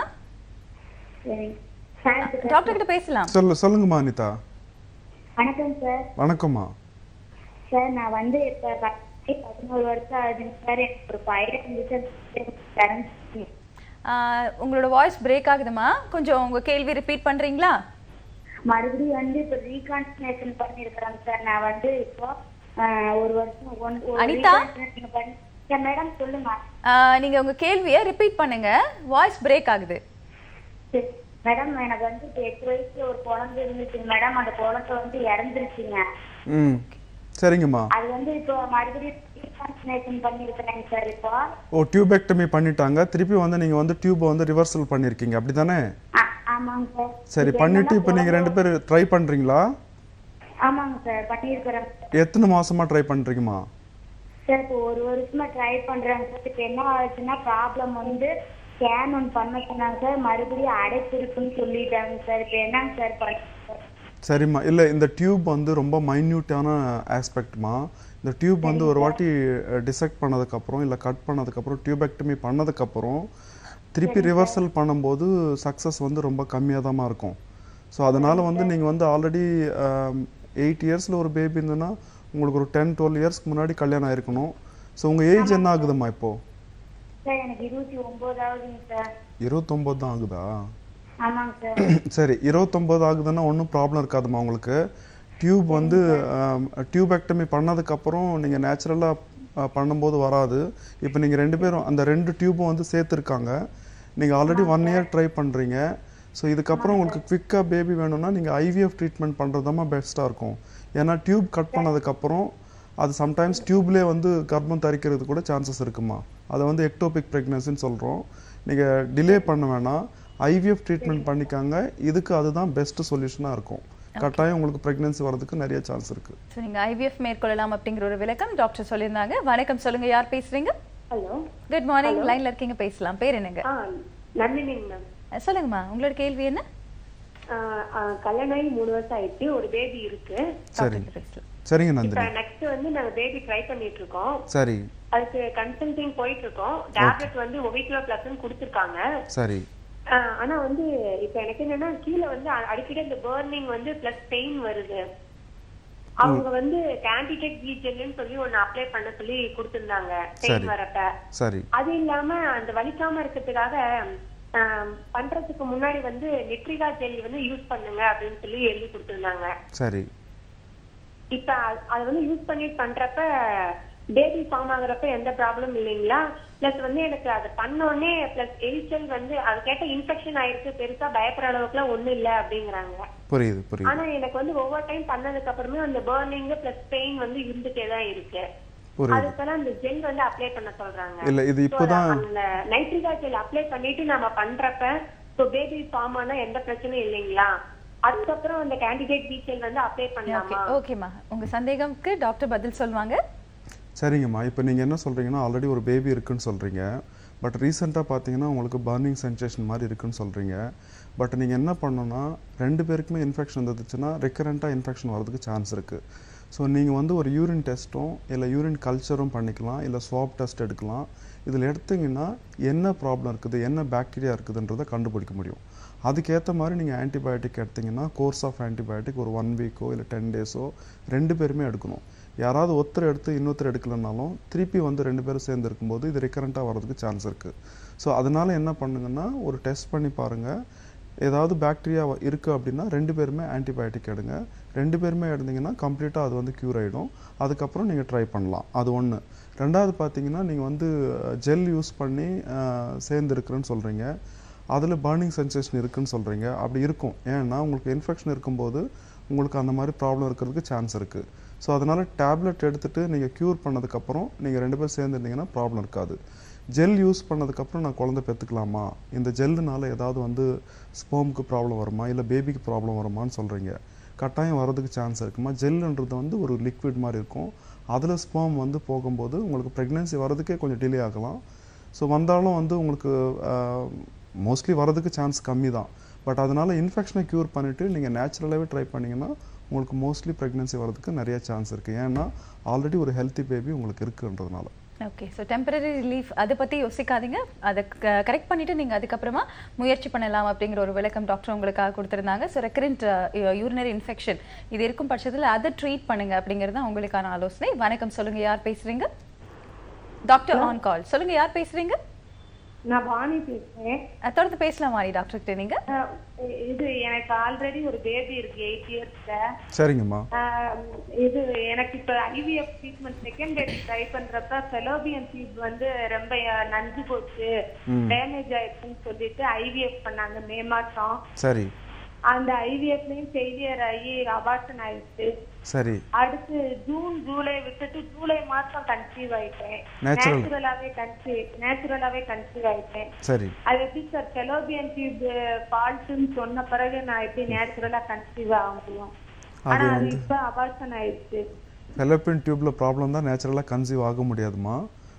சரி சார் டாக்டர் கிட்ட பேசலாம் சொல்லு சொல்லுங்கம்மா அனிதா வணக்கம் சார் வணக்கம்மா சார் நான் வந்து இப்ப ப- பதினோரு வருஷம் ஆகுதுங்க சார் எனக்கு ஒரு பையன் இருந்துச்சு ஆஹ் உங்களோட வாய்ஸ் பிரேக் ஆகுதுமா கொஞ்சம் உங்க கேள்வி ரிப்பீட் பண்றீங்களா மறுபடியும் வந்து இப்ப ரீகான்சினேஷன் பண்ணிருக்கிறேன் சார் நான் வந்து இப்போ ஆஹ், ஒரு வருஷம் ஒன் ஒரு அனிதா? reconsideration பண்ணி சார் மேடம் சொல்லுங்க ஆஹ் நீங்க உங்க கேள்வியை ரிப்பீட் பண்ணுங்க வாய்ஸ் பிரேக் ஆகுது சரி. மேடம் எனக்கு வந்து இப்ப எட்டு வயசுல ஒரு குழந்தை இருந்துச்சுங்க மேடம் அந்த குழந்தை வந்து இறந்துருச்சுங்க ம் சரிங்கம்மா அது வந்து இப்போ மறுபடியும் ரீகான்சினேஷன் பண்ணிருக்கிறேங்க சார் இப்போ ஓ டியூபெக்டமி பண்ணிட்டாங்க திருப்பி வந்து நீங்கள் வந்து டியூபை வந்து ரிவர்சல் பண்ணியிருக்கீங்க அப்படி தானே ஆ- ஆமாங்க சார் சரி இப்ப பண்ணிட்டு என்னன்னா இப்போ நீங்கள் ரெண்டு பேர் ட்ரை பண்ணுறீங்களா ஆமாங்க சார் பண்ணியிருக்கிறேன் எத்தனை மாசமா ட்ரை பண்ணுறீங்கம்மா சார் இப்போ ஒரு வருஷமா ட்ரை பண்றேங்க சார் இப்போ என்ன ஆச்சுன்னா ப்ராப்ளம் வந்து ஸ்கேன் ஒன்று பண்ண சொன்னாங்க சார் மறுபடியும் அடைப்பு இருக்குன்னு சொல்லிட்டாங்க சார் இப்போ என்னங்க சார் பண்ண சார் சரிம்மா இல்லை இந்த டியூப் வந்து ரொம்ப மைன்யூட்டான ஆஸ்பெக்ட்மா இந்த டியூப் வந்து ஒரு வாட்டி டிசெக்ட் பண்ணதுக்கப்புறம் இல்லை கட் பண்ணதுக்கப்புறம் டியூபெக்டமி பண்ணதுக்கப்புறம் திருப்பி ரிவர்சல் பண்ணும்போது சக்ஸஸ் வந்து ரொம்ப கம்மியாக தான் இருக்கும் ஸோ அதனால் வந்து நீங்கள் வந்து ஆல்ரெடி எயிட் இயர்ஸில் ஒரு பேபி இருந்ததுன்னா உங்களுக்கு ஒரு டென் டுவெல் இயர்ஸ்க்கு முன்னாடி கல்யாணம் ஆயிருக்கணும் ஸோ உங்கள் ஏஜ் என்ன ஆகுதும்மா இப்போது சார் எனக்கு இருபத்தி ஒம்போதாவதுங்க சார் இருபத்தொம்போது தான் ஆகுதா ஆமாங்க சார் சரி இருபத்தொம்போது ஆகுதுன்னா ஒன்றும் ப்ராப்ளம் இருக்காதும்மா உங்களுக்கு டியூப் வந்து டியூபெக்டமி பண்ணதுக்கப்புறம் நீங்கள் நேச்சுரலாக பண்ணும்போது வராது இப்போ நீங்கள் ரெண்டு பேரும் அந்த ரெண்டு டியூபும் வந்து சேர்த்துருக்காங்க நீங்கள் ஆல்ரெடி ஒன் இயர் ட்ரை பண்ணுறீங்க ஸோ இதுக்கப்புறம் உங்களுக்கு குவிக்காக பேபி வேணும்னா நீங்கள் ஐவிஎஃப் ட்ரீட்மெண்ட் பண்ணுறது தான் பெஸ்ட்டாக இருக்கும் ஏன்னா டியூப் கட் பண்ணதுக்கப்புறம் அது சம்டைம்ஸ் டியூப்லேயே வந்து கர்ப்பம் தரிக்கிறது கூட சான்சஸ் இருக்குமா அதை வந்து எக்டோபிக் ப்ரெக்னன்சின்னு சொல்கிறோம் நீங்கள் டிலே பண்ண வேணாம் ஐவிஎஃப் ட்ரீட்மெண்ட் பண்ணிக்காங்க இதுக்கு அதுதான் பெஸ்ட் சொல்யூஷனாக இருக்கும் கட்டாயம் உங்களுக்கு ப்ரெக்னன்சி வரதுக்கு நிறைய சான்ஸ் இருக்குது ஸோ நீங்க ஐவிஎஃப் மேற்கொள்ளலாம் அப்படிங்கிற ஒரு விளக்கம் டாக்டர் சொல்லியிருந்தாங்க வணக்கம் சொல்லுங்க யார் பேசுறீங்க ஹலோ குட் மார்னிங் லைன்ல இருக்கீங்க பேசலாம் பேர் என்னங்க ஆ நந்தினிங்க மேம் அஹ் சொல்லுங்கம்மா உங்களோட கேள்வி என்ன கல்யாணம் ஆகி மூணு வருஷம் ஆயிடுச்சு ஒரு பேபி இருக்கு சரி டாக்டர் பேசலாம் சரிங்க இப்ப நந்தினி நெக்ஸ்ட் வந்து நாங்க பேபி ட்ரை பண்ணிட்டு இருக்கோம் சரி அதுக்கு கன்சல்டிங் போயிட்டு இருக்கோம் டேப்லெட் வந்து ஒவிக்லோ பிளஸ் கொடுத்துருக்காங்க சரி ஆஹ் ஆனா வந்து இப்ப எனக்கு என்னன்னா கீழே வந்து அ- அடிக்கடி இந்த பர்னிங் வந்து பிளஸ் பெயின் வருது அவங்க வந்து கேண்டிடேட் ஜெல்னு சொல்லி ஒண்ணு அப்ளை பண்ண சொல்லி கொடுத்திருந்தாங்க பெயின் சரி. வரப்ப சரி அது இல்லாம அந்த வலிக்காம இருக்கிறதுக்காக ஆஹ் பண்றதுக்கு முன்னாடி வந்து நெட்ரிகா ஜெல் வந்து யூஸ் பண்ணுங்க அப்படின்னு சொல்லி எழுதி கொடுத்திருந்தாங்க சரி இப்ப அ- அது வந்து யூஸ் பண்ணி பண்றப்ப பேபி ஃபார்ம் ஆகுறப்ப எந்த ப்ராப்ளம் இல்லைங்களா பிளஸ் வந்து எனக்கு அது பண்ண உடனே பிளஸ் எரிச்சல் வந்து அது கேட்ட இன்ஃபெக்ஷன் ஆயிருக்கு பெருசா பயப்படுற அளவுக்குலாம் ஒண்ணும் இல்ல அப்படிங்கிறாங்க புரியுது புரியுது ஆனா எனக்கு வந்து ஒவ்வொரு டைம் பண்ணதுக்கு அப்புறமே அந்த பர்னிங் பிளஸ் பெயின் வந்து இருந்துட்டே தான் இருக்கு புரியுது அதுக்கெல்லாம் அந்த ஜெல் வந்து அப்ளை பண்ண சொல்றாங்க இல்லை இது So, இப்போதான் அந்த நைட்ரிகா ஜெல் அப்ளை பண்ணிட்டு நம்ம பண்றப்ப ஸோ பேபி ஃபார்ம் ஆனா எந்த பிரச்சனையும் இல்லைங்களா அதுக்கப்புறம் அந்த கேண்டிடேட் டீச்சர் வந்து அப்ளை ஓகே பண்ணலாமா ஓகேம்மா உங்க சந்தேகம்க்கு டாக்டர் பதில் சொல்லுவாங்க சரிங்கம்மா இப்போ நீங்கள் என்ன சொல்கிறீங்கன்னா ஆல்ரெடி ஒரு பேபி இருக்குன்னு சொல்கிறீங்க பட் ரீசெண்டாக பார்த்தீங்கன்னா உங்களுக்கு பர்னிங் சென்சேஷன் மாதிரி இருக்குன்னு சொல்கிறீங்க பட் நீங்கள் என்ன பண்ணணும்னா ரெண்டு பேருக்குமே இன்ஃபெக்ஷன் இருந்துச்சுன்னா ரெக்கரண்ட்டாக இன்ஃபெக்ஷன் வரதுக்கு சான்ஸ் இருக்குது ஸோ நீங்கள் வந்து ஒரு யூரின் டெஸ்ட்டும் இல்லை யூரின் கல்ச்சரும் பண்ணிக்கலாம் இல்லை ஸ்வாப் டெஸ்ட் எடுக்கலாம் இதில் எடுத்தீங்கன்னா என்ன ப்ராப்ளம் இருக்குது என்ன பாக்டீரியா இருக்குதுன்றதை கண்டுபிடிக்க முடியும் அதுக்கேற்ற மாதிரி நீங்கள் ஆன்டிபயோட்டிக் எடுத்தீங்கன்னா கோர்ஸ் ஆஃப் ஆன்டிபயோட்டிக் ஒரு ஒன் வீக்கோ இல்லை டென் டேஸோ ரெண்டு பேருமே எடுக்கணும் யாராவது ஒருத்தர் எடுத்து இன்னொருத்தர் எடுக்கலனாலும் திருப்பி வந்து ரெண்டு பேரும் சேர்ந்து இருக்கும்போது இது ரிக்கரண்ட்டாக வர்றதுக்கு சான்ஸ் இருக்குது ஸோ அதனால என்ன பண்ணுங்கன்னா ஒரு டெஸ்ட் பண்ணி பாருங்கள் ஏதாவது பாக்டீரியா இருக்குது அப்படின்னா ரெண்டு பேருமே ஆன்டிபயோட்டிக் எடுங்க ரெண்டு பேருமே எடுத்தீங்கன்னா கம்ப்ளீட்டாக அது வந்து க்யூர் ஆகிடும் அதுக்கப்புறம் நீங்கள் ட்ரை பண்ணலாம் அது ஒன்று ரெண்டாவது பார்த்தீங்கன்னா நீங்கள் வந்து ஜெல் யூஸ் பண்ணி சேர்ந்து இருக்கிறேன்னு சொல்கிறீங்க அதில் பர்னிங் சென்சேஷன் இருக்குன்னு சொல்கிறீங்க அப்படி இருக்கும் ஏன்னா உங்களுக்கு இன்ஃபெக்ஷன் இருக்கும்போது உங்களுக்கு அந்த மாதிரி ப்ராப்ளம் இருக்கிறதுக்கு சான்ஸ் இருக்குது ஸோ அதனால் டேப்லெட் எடுத்துகிட்டு நீங்கள் க்யூர் பண்ணதுக்கப்புறம் நீங்கள் ரெண்டு பேரும் சேர்ந்துருந்தீங்கன்னா ப்ராப்ளம் இருக்காது ஜெல் யூஸ் பண்ணதுக்கப்புறம் நான் குழந்தை பெற்றுக்கலாமா இந்த ஜெல்லுனால ஏதாவது வந்து ஸ்போமுக்கு ப்ராப்ளம் வருமா இல்லை பேபிக்கு ப்ராப்ளம் வருமான்னு சொல்கிறீங்க கட்டாயம் வரதுக்கு சான்ஸ் இருக்குமா ஜெல்லுன்றது வந்து ஒரு லிக்விட் மாதிரி இருக்கும் அதில் ஸ்போம் வந்து போகும்போது உங்களுக்கு ப்ரெக்னென்சி வரதுக்கே கொஞ்சம் டிலே ஆகலாம் ஸோ வந்தாலும் வந்து உங்களுக்கு மோஸ்ட்லி வரதுக்கு சான்ஸ் கம்மி தான் பட் அதனால் இன்ஃபெக்ஷனை க்யூர் பண்ணிவிட்டு நீங்கள் நேச்சுரலாகவே ட்ரை பண்ணிங்கன்னா உங்களுக்கு மோஸ்ட்லி ப்ரெக்னென்சி வரதுக்கு நிறைய சான்ஸ் இருக்குது ஏன்னா ஆல்ரெடி ஒரு ஹெல்த்தி பேபி உங்களுக்கு இருக்குன்றதுனால ஓகே ஸோ டெம்பரரி ரிலீஃப் அதை பற்றி யோசிக்காதீங்க அதை கரெக்ட் பண்ணிட்டு நீங்கள் அதுக்கப்புறமா முயற்சி பண்ணலாம் அப்படிங்கிற ஒரு விளக்கம் டாக்டர் உங்களுக்காக கொடுத்துருந்தாங்க ஸோ ரெக்கரண்ட் யூரினரி இன்ஃபெக்ஷன் இது இருக்கும் பட்சத்தில் அதை ட்ரீட் பண்ணுங்க அப்படிங்கிறது தான் உங்களுக்கான ஆலோசனை வணக்கம் சொல்லுங்க யார் பேசுறீங்க டாக்டர் ஆன் கால் சொல்லுங்க யார் பேசுறீங்க நான் வாணி பேசுறேன் அஹ், தொடர்ந்து பேசலாம் வாணி டாக்டர் கிட்ட நீங்க அஹ் இது எனக்கு ஆல்ரெடி ஒரு பேபி இருக்கு எயிட் இயர்ஸ்ல சரிங்கம்மா இது எனக்கு இப்ப IVF treatment second baby try பண்றப்ப செலோபியன் டியூப் வந்து ரொம்ப அஹ், நஞ்சு போச்சு டேமேஜ் ஆயிடுச்சுன்னு சொல்லிட்டு ஐவிஎஃப் பண்ணாங்க மே மாசம் சரி அந்த ஐவிஎஃப்லயும் ஃபெயிலியர் ஆகி அபார்ஷன் ஆயிடுச்சு சரி அடுத்து ஜூன் ஜூலை விட்டுட்டு ஜூலை மாசம் கன்சீவ் ஆயிட்டேன் Natural. நேச்சுரலாவே கன்சீவ் நேச்சுரலாவே கன்சீவ் ஆயிட்டேன் சரி அது எப்படி சார் செலோபியன் டியூப் ஃபால்ட்னு சொன்ன பிறகு நான் எப்படி நேச்சுரலா கன்சீவ் ஆக முடியும் ஆனா அது அது வந்து இப்ப அபார்ஷன் ஆயிடுச்சு ஃபெலப்பின் டியூப்பில் ப்ராப்ளம் தான் நேச்சுரலாக கன்சீவ் ஆக முடியாதுமா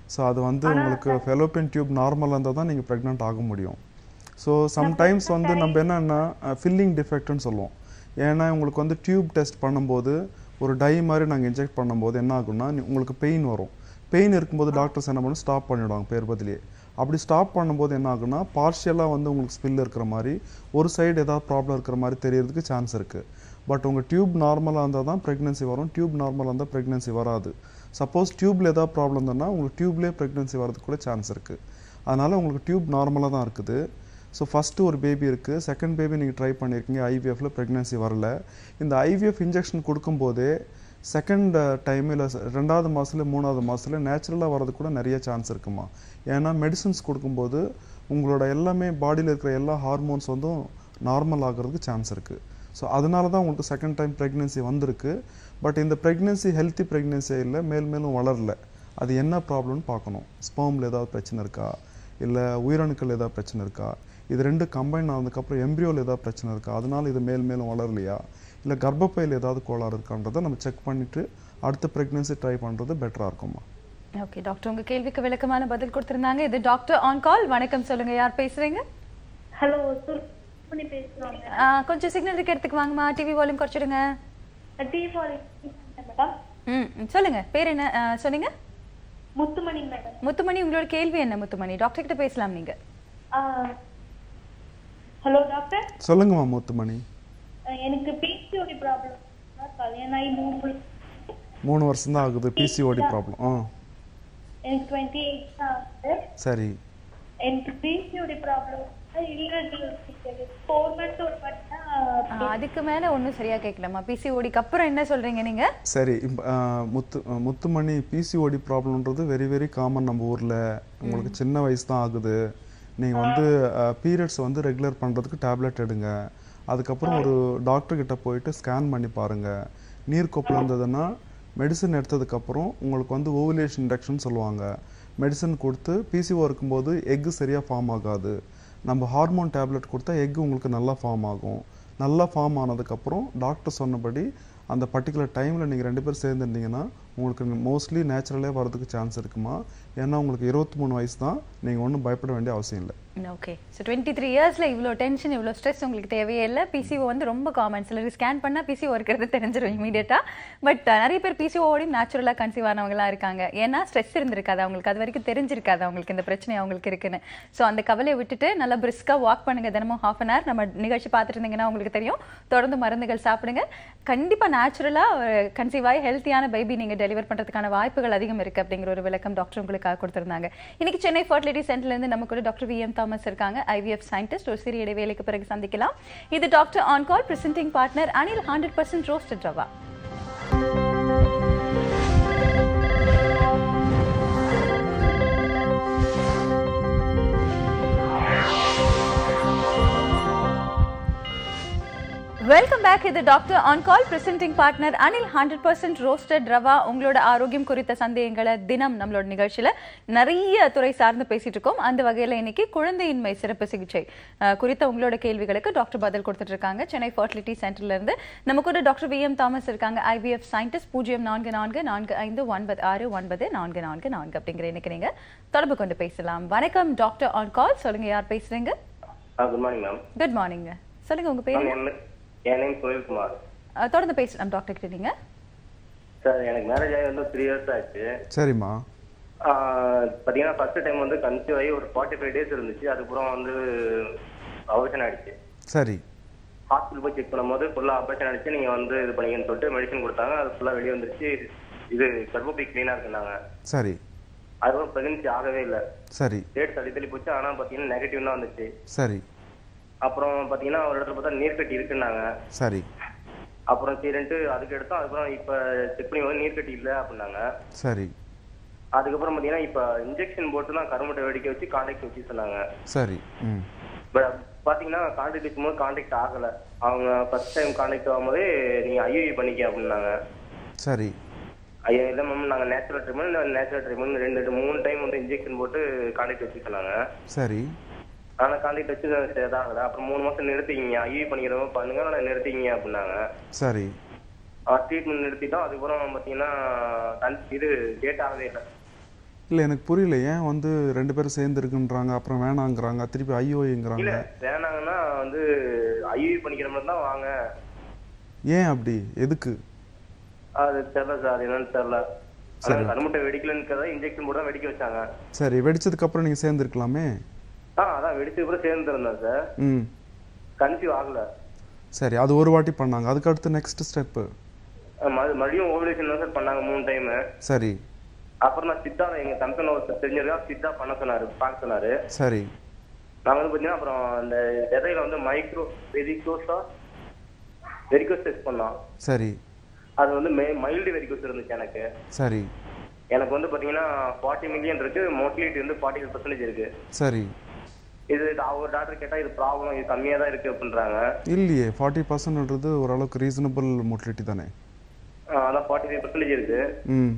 ஸோ அது வந்து உங்களுக்கு ஃபெலோப்பியன் டியூப் நார்மலாக இருந்தால் தான் நீங்கள் ப்ரெக்னென்ட் ஆக முடியும் ஸோ சம்டைம்ஸ் வந்து நம்ம என்னன்னா ஃபில்லிங் டிஃபெக்ட்னு சொல்லுவோம் ஏன்னா உங்களுக்கு வந்து டியூப் டெஸ்ட் பண்ணும்போது ஒரு டை மாதிரி நாங்கள் இன்ஜெக்ட் பண்ணும்போது என்ன ஆகும்னா நீ- உங்களுக்கு பெயின் வரும் பெயின் இருக்கும்போது டாக்டர்ஸ் என்ன பண்ணி ஸ்டாப் பண்ணிவிடுவாங்க பேர் பதிலே அப்படி ஸ்டாப் பண்ணும்போது என்ன ஆகும்னா பார்ஷியலாக வந்து உங்களுக்கு ஸ்பில் இருக்கிற மாதிரி ஒரு சைடு ஏதாவது ப்ராப்ளம் இருக்கிற மாதிரி தெரியறதுக்கு சான்ஸ் இருக்குது பட் உங்கள் டியூப் நார்மலாக இருந்தால் தான் ப்ரெக்னென்சி வரும் டியூப் நார்மலாக இருந்தால் ப்ரெக்னென்சி வராது சப்போஸ் டியூப்பில் ஏதாவது ப்ராப்ளம் இருந்ததுன்னா உங்களுக்கு டியூப்லேயே ப்ரெக்னென்சி வரதுக்கு கூட சான்ஸ் இருக்குது அதனால் உங்களுக்கு டியூப் நார்மலாக தான் இருக்குது ஸோ ஃபஸ்ட்டு ஒரு பேபி இருக்குது செகண்ட் பேபி நீங்கள் ட்ரை பண்ணியிருக்கீங்க ஐவிஎஃப்ல ப்ரெக்னென்சி வரல இந்த ஐவிஎஃப் இன்ஜெக்ஷன் கொடுக்கும்போதே செகண்ட் டைம் இல்லை ரெண்டாவது மாதத்துல மூணாவது மாதத்துல நேச்சுரலாக வரதுக்கு கூட நிறைய சான்ஸ் இருக்குமா ஏன்னா மெடிசின்ஸ் கொடுக்கும்போது உங்களோட எல்லாமே பாடியில் இருக்கிற எல்லா ஹார்மோன்ஸ் வந்து நார்மல் ஆகிறதுக்கு சான்ஸ் இருக்குது ஸோ அதனால தான் உங்களுக்கு செகண்ட் டைம் ப்ரெக்னென்சி வந்திருக்கு பட் இந்த ப்ரெக்னென்சி ஹெல்த்தி ப்ரெக்னென்சியே இல்லை மேல் மேலும் வளரல அது என்ன ப்ராப்ளம்னு பார்க்கணும் ஸ்பெர்மில் ஏதாவது பிரச்சனை இருக்கா இல்லை உயிரணுக்கள் ஏதாவது பிரச்சனை இருக்கா இது ரெண்டு கம்பைன் ஆனதுக்கப்புறம் எம்ப்ரியோவில் ஏதாவது பிரச்சனை இருக்கா அதனால இது மேல் மேலும் வளரலையா இல்லை கர்ப்பப்பையில் ஏதாவது கோளாறு இருக்கான்றதை நம்ம செக் பண்ணிவிட்டு அடுத்த ப்ரெக்னென்சி ட்ரை பண்ணுறது பெட்டராக இருக்குமா ஓகே டாக்டர் உங்க கேள்விக்கு விளக்கமான பதில் கொடுத்திருந்தாங்க இது டாக்டர் ஆன் கால் வணக்கம் சொல்லுங்க யார் பேசுறீங்க ஹலோ சுல் பண்ணி பேசுறாங்க ஆ, கொஞ்சம் சிக்னல் இருக்க இடத்துக்கு வாங்கம்மா டிவி வால்யூம் குறைச்சிடுங்க டீ மேடம் ம் ம், சொல்லுங்க பேர் என்ன ஆ, சொன்னீங்க முத்துமணி மேடம் முத்துமணி உங்களோட கேள்வி என்ன முத்துமணி டாக்டர் கிட்ட பேசலாம் நீங்க ஹலோ டாக்டர் சொல்லுங்கம்மா முத்துமணி எனக்கு பிசிஓடி ப்ராப்ளம் கல்யாணம் ஆகி மூணு மூணு வருஷம் தான் ஆகுது பிசிஓடி ப்ராப்ளம் ஆ எனக்கு டுவெண்ட்டி எயிட் தான் ஆகுது சரி எனக்கு பிசிஓடி ப்ராப்ளம் ஃபோர் மந்த்ஸ் ஒரு வாட்டி ஆ, அதுக்கு மேல ஒண்ணும் சரியா கேட்கலம்மா பிசிஓடிக்கு அப்புறம் என்ன சொல்றீங்க நீங்க சரி இப்ப, ஆ, முத்து ஆ, முத்துமணி பிசிஓடி ப்ராப்ளம்ன்றது வெரி வெரி காமன் நம்ம ஊரில் உங்களுக்கு சின்ன வயசு தான் ஆகுது நீங்கள் வந்து பீரியட்ஸ் வந்து ரெகுலர் பண்ணுறதுக்கு டேப்லெட் எடுங்க அதுக்கப்புறம் ஒரு டாக்டர் கிட்ட போயிட்டு ஸ்கேன் பண்ணி பாருங்கள் நீர் கொப்பளம் இருந்ததுன்னா மெடிசன் எடுத்ததுக்கப்புறம் உங்களுக்கு வந்து ஓவுலேஷன் இண்டக்ஷன் சொல்லுவாங்க மெடிசன் கொடுத்து பிசிஓ இருக்கும்போது எக்கு சரியாக ஃபார்ம் ஆகாது நம்ம ஹார்மோன் டேப்லெட் கொடுத்தா எக் உங்களுக்கு நல்லா ஃபார்ம் ஆகும் நல்லா ஃபார்ம் ஆனதுக்கப்புறம் டாக்டர் சொன்னபடி அந்த பர்டிகுலர் டைமில் நீங்கள் ரெண்டு பேரும் சேர்ந்துருந்தீங்கன்னா உங்களுக்கு மோஸ்ட்லி நேச்சுரலே வரதுக்கு சான்ஸ் இருக்குமா ஏன்னா உங்களுக்கு இருபத்தி மூணு வயசு தான் நீங்கள் ஒன்றும் பயப்பட வேண்டிய அவசியம் இல்லை ஓகே ஸோ டுவெண்ட்டி த்ரீ இயர்ஸில் இவ்வளோ டென்ஷன் இவ்வளோ ஸ்ட்ரெஸ் உங்களுக்கு தேவையே இல்லை பிசிஓ வந்து ரொம்ப காமன் சிலருக்கு ஸ்கேன் பண்ணால் பிசிஓ இருக்கிறது தெரிஞ்சிடும் இமீடியட்டாக பட் நிறைய பேர் பிசிஓவோடையும் நேச்சுரலாக கன்சீவ் ஆனவங்களாம் இருக்காங்க ஏன்னா ஸ்ட்ரெஸ் இருந்திருக்காது அவங்களுக்கு அது வரைக்கும் தெரிஞ்சிருக்காது அவங்களுக்கு இந்த பிரச்சனை அவங்களுக்கு இருக்குன்னு ஸோ அந்த கவலையை விட்டுட்டு நல்லா பிரிஸ்காக வாக் பண்ணுங்க தினமும் ஹாஃப் அன் ஹவர் நம்ம நிகழ்ச்சி பார்த்துட்டு இருந்தீங்கன்னா உங்களுக்கு தெரியும் தொடர்ந்து மருந்துகள் சாப்பிடுங்க கண்டிப்பாக நேச்சுரலாக கன்சீவ் ஆகி ஹெல்த்தியான பேபி நீங்கள் டெலிவர் பண்ணுறதுக்கான வாய்ப்புகள் அதிகம் இருக்குது அப்படிங்கிற ஒரு விளக்கம் டாக்டர் உங்களுக்காக கொடுத்துருந்தாங்க இன்னைக்கு சென்னை ஃபர்டிலிட்டி சென்டர்லேருந்து நம்ம கூட டாக்டர் வி எம் தாமஸ் இருக்காங்க ஐவிஎஃப் சயின்டிஸ்ட் ஒரு சிறிய இடைவேளைக்கு பிறகு சந்திக்கலாம் இது doctor on call presenting partner Anil hundred percent roasted rava welcome back இது doctor on call presenting partner Anil hundred percent roasted rava உங்களோட ஆரோக்கியம் குறித்த சந்தேகங்களை தினம் நம்மளோட நிகழ்ச்சியில நிறைய துறை சார்ந்து பேசிட்டு இருக்கோம் அந்த வகையில இன்னைக்கு குழந்தையின்மை சிறப்பு சிகிச்சை அஹ், குறித்த உங்களோட கேள்விகளுக்கு டாக்டர் பதில் கொடுத்துட்டு இருக்காங்க சென்னை ஃபர்டிலிட்டி சென்டர்ல இருந்து நம்ம கூட டாக்டர் வி எம் தாமஸ் இருக்காங்க ஐவிஎஃப் சயின்டிஸ்ட் பூஜ்ஜியம் நான்கு நான்கு நான்கு ஐந்து ஒன்பது ஆறு ஒன்பது நான்கு நான்கு நான்கு அப்படிங்கிற இன்னைக்கு நீங்க தொடர்பு கொண்டு பேசலாம் வணக்கம் டாக்டர் ஆன் கால் சொல்லுங்க யார் பேசுறீங்க good morning ma'am good morning சொல்லுங்க உங்க பேர் மேம் என் நேம் சுனில்குமார் அஹ், தொடர்ந்து பேசலாம் டாக்டர் கிட்ட நீங்க சார் எனக்கு மேரேஜ் ஆகி வந்து த்ரீ இயர்ஸ் ஆச்சு சரிம்மா ஆஹ் பாத்தீங்கன்னா ஃபர்ஸ்ட் டைம் வந்து கன்சீவ் ஆகி ஒரு ஃபார்ட்டி ஃபைவ் டேஸ் இருந்துச்சு அதுக்கப்புறம் வந்து ஆபரேஷன் ஆயிடுச்சு சரி ஹாஸ்பிட்டல் போய் செக் பண்ணும்போது ஃபுல்லாக ஆபரேஷன் ஆயிடுச்சு நீங்கள் வந்து இது பண்ணீங்கன்னு சொல்லிட்டு மெடிசன் கொடுத்தாங்க அது ஃபுல்லாக வெளியே வந்துருச்சு இது கர்ப்பப்பை க்ளீனாக இருக்குனாங்க சரி அதுக்கப்புறம் ப்ரெக்னன்சி ஆகவே இல்லை சரி டேட் தள்ளி தள்ளி போச்சு ஆனால் பார்த்தீங்கன்னா நெகட்டிவ் தான் வந்துச்சு சரி அப்புறம் பார்த்தீங்கன்னா ஒரு இடத்துல பார்த்தா நீர்க்கட்டி இருக்குன்னாங்க சரி அப்புறம் சரின்ட்டு அதுக்கு எடுத்தோம் அதுக்கப்புறம் இப்போ செக் பண்ணி வந்து நீர்க்கட்டி இல்லை அப்படின்னாங்க சரி அதுக்கப்புறம் பார்த்தீங்கன்னா இப்போ இன்ஜெக்ஷன் போட்டு தான் கருமுட்டை வெடிக்க வச்சு காண்டாக்ட் வச்சு சொன்னாங்க சரி ம் பட் பார்த்தீங்கன்னா காண்டாக்ட் வைக்கும்போது காண்டாக்ட் ஆகலை அவங்க ஃபர்ஸ்ட் டைம் காண்டாக்ட் ஆகும்போதே நீங்கள் ஐயூஐ பண்ணிக்க அப்படின்னாங்க சரி ஐயா இல்லை மேம் நாங்கள் நேச்சுரல் ட்ரீட்மெண்ட் நேச்சுரல் ட்ரீட்மெண்ட் ரெண்டு ரெண்டு மூணு டைம் வந்து இன்ஜெக்ஷன் போட்டு காண்டாக்ட் வச்சு சொன்னாங்க சரி ஆனால் காண்டாக்ட் வச்சு இதாகல அப்புறம் மூணு மாதம் நிறுத்திக்கிங்க ஐயூஐ பண்ணிக்கிறவங்க பண்ணுங்க ஆனால் நிறுத்திக்கிங்க அப்படின்னாங்க சரி ட்ரீட்மெண்ட் நிறுத்திட்டோம் அதுக்கப்புறம் பார்த்தீங்கன்னா கன்- இது டேட் ஆகவே இல்லை இல்லை எனக்கு புரியல ஏன் வந்து ரெண்டு பேரும் சேர்ந்து இருக்குன்றாங்க அப்புறம் வேணாங்கிறாங்க திருப்பி இல்ல ஐயோங்கிறாங்க வேணாங்கன்னா வந்து ஐவி பண்ணிக்கிற மாதிரி தான் வாங்க ஏன் அப்படி எதுக்கு அது தெரியல சார் என்னன்னு தெரியல ஆனா கருமுட்டை வெடிக்கலன்னு இன்ஜெக்ஷன் போட்டு தான் வெடிக்க வச்சாங்க சரி வெடிச்சதுக்கப்புறம் நீங்கள் சேர்ந்துருக்கலாமே ஆ அதான் வெடிச்சதுக்கு அப்புறம் சேர்ந்து இருந்தேன் சார் ம் கன்சியூவ் ஆகல சரி அது ஒரு வாட்டி பண்ணாங்க அதுக்கு அடுத்து நெக்ஸ்ட் ஸ்டெப்பு அஹ் மறு- மறுபடியும் ஓவலேஷன் தான் சார் பண்ணாங்க மூணு டைம் சரி அப்புறம் நான் சித்தா எங்க தம்பி ஒருத்தர் தெரிஞ்சிருக்கா சித்தா பண்ண சொன்னாரு பார்க்க சொன்னாரு சரி நான் வந்து பாத்தீங்கன்னா அப்புறம் அந்த விதையில வந்து மைக்ரோ வெரிகோஸா வெரிகோஸ் டெஸ்ட் பண்ணோம் சரி அது வந்து மைல்டு வெரிகோஸ் இருந்துச்சு எனக்கு சரி எனக்கு வந்து பாத்தீங்கன்னா ஃபார்ட்டி மில்லியன் இருக்கு மோட்டிலிட்டி வந்து ஃபார்ட்டி ஃபைவ் பர்சன்டேஜ் இருக்கு சரி இது ஒரு டாக்டர் கேட்டா இது ப்ராப்ளம் இது கம்மியா தான் இருக்கு அப்படின்றாங்க இல்லையே ஃபார்ட்டி பர்சன்ட்ன்றது ஓரளவுக்கு ரீசனபிள் மோட்டிலிட்டி தானே ஆஹ் அதான் ஃபார்ட்டி ஃபைவ் பர்சன்டேஜ் இருக்கு ம்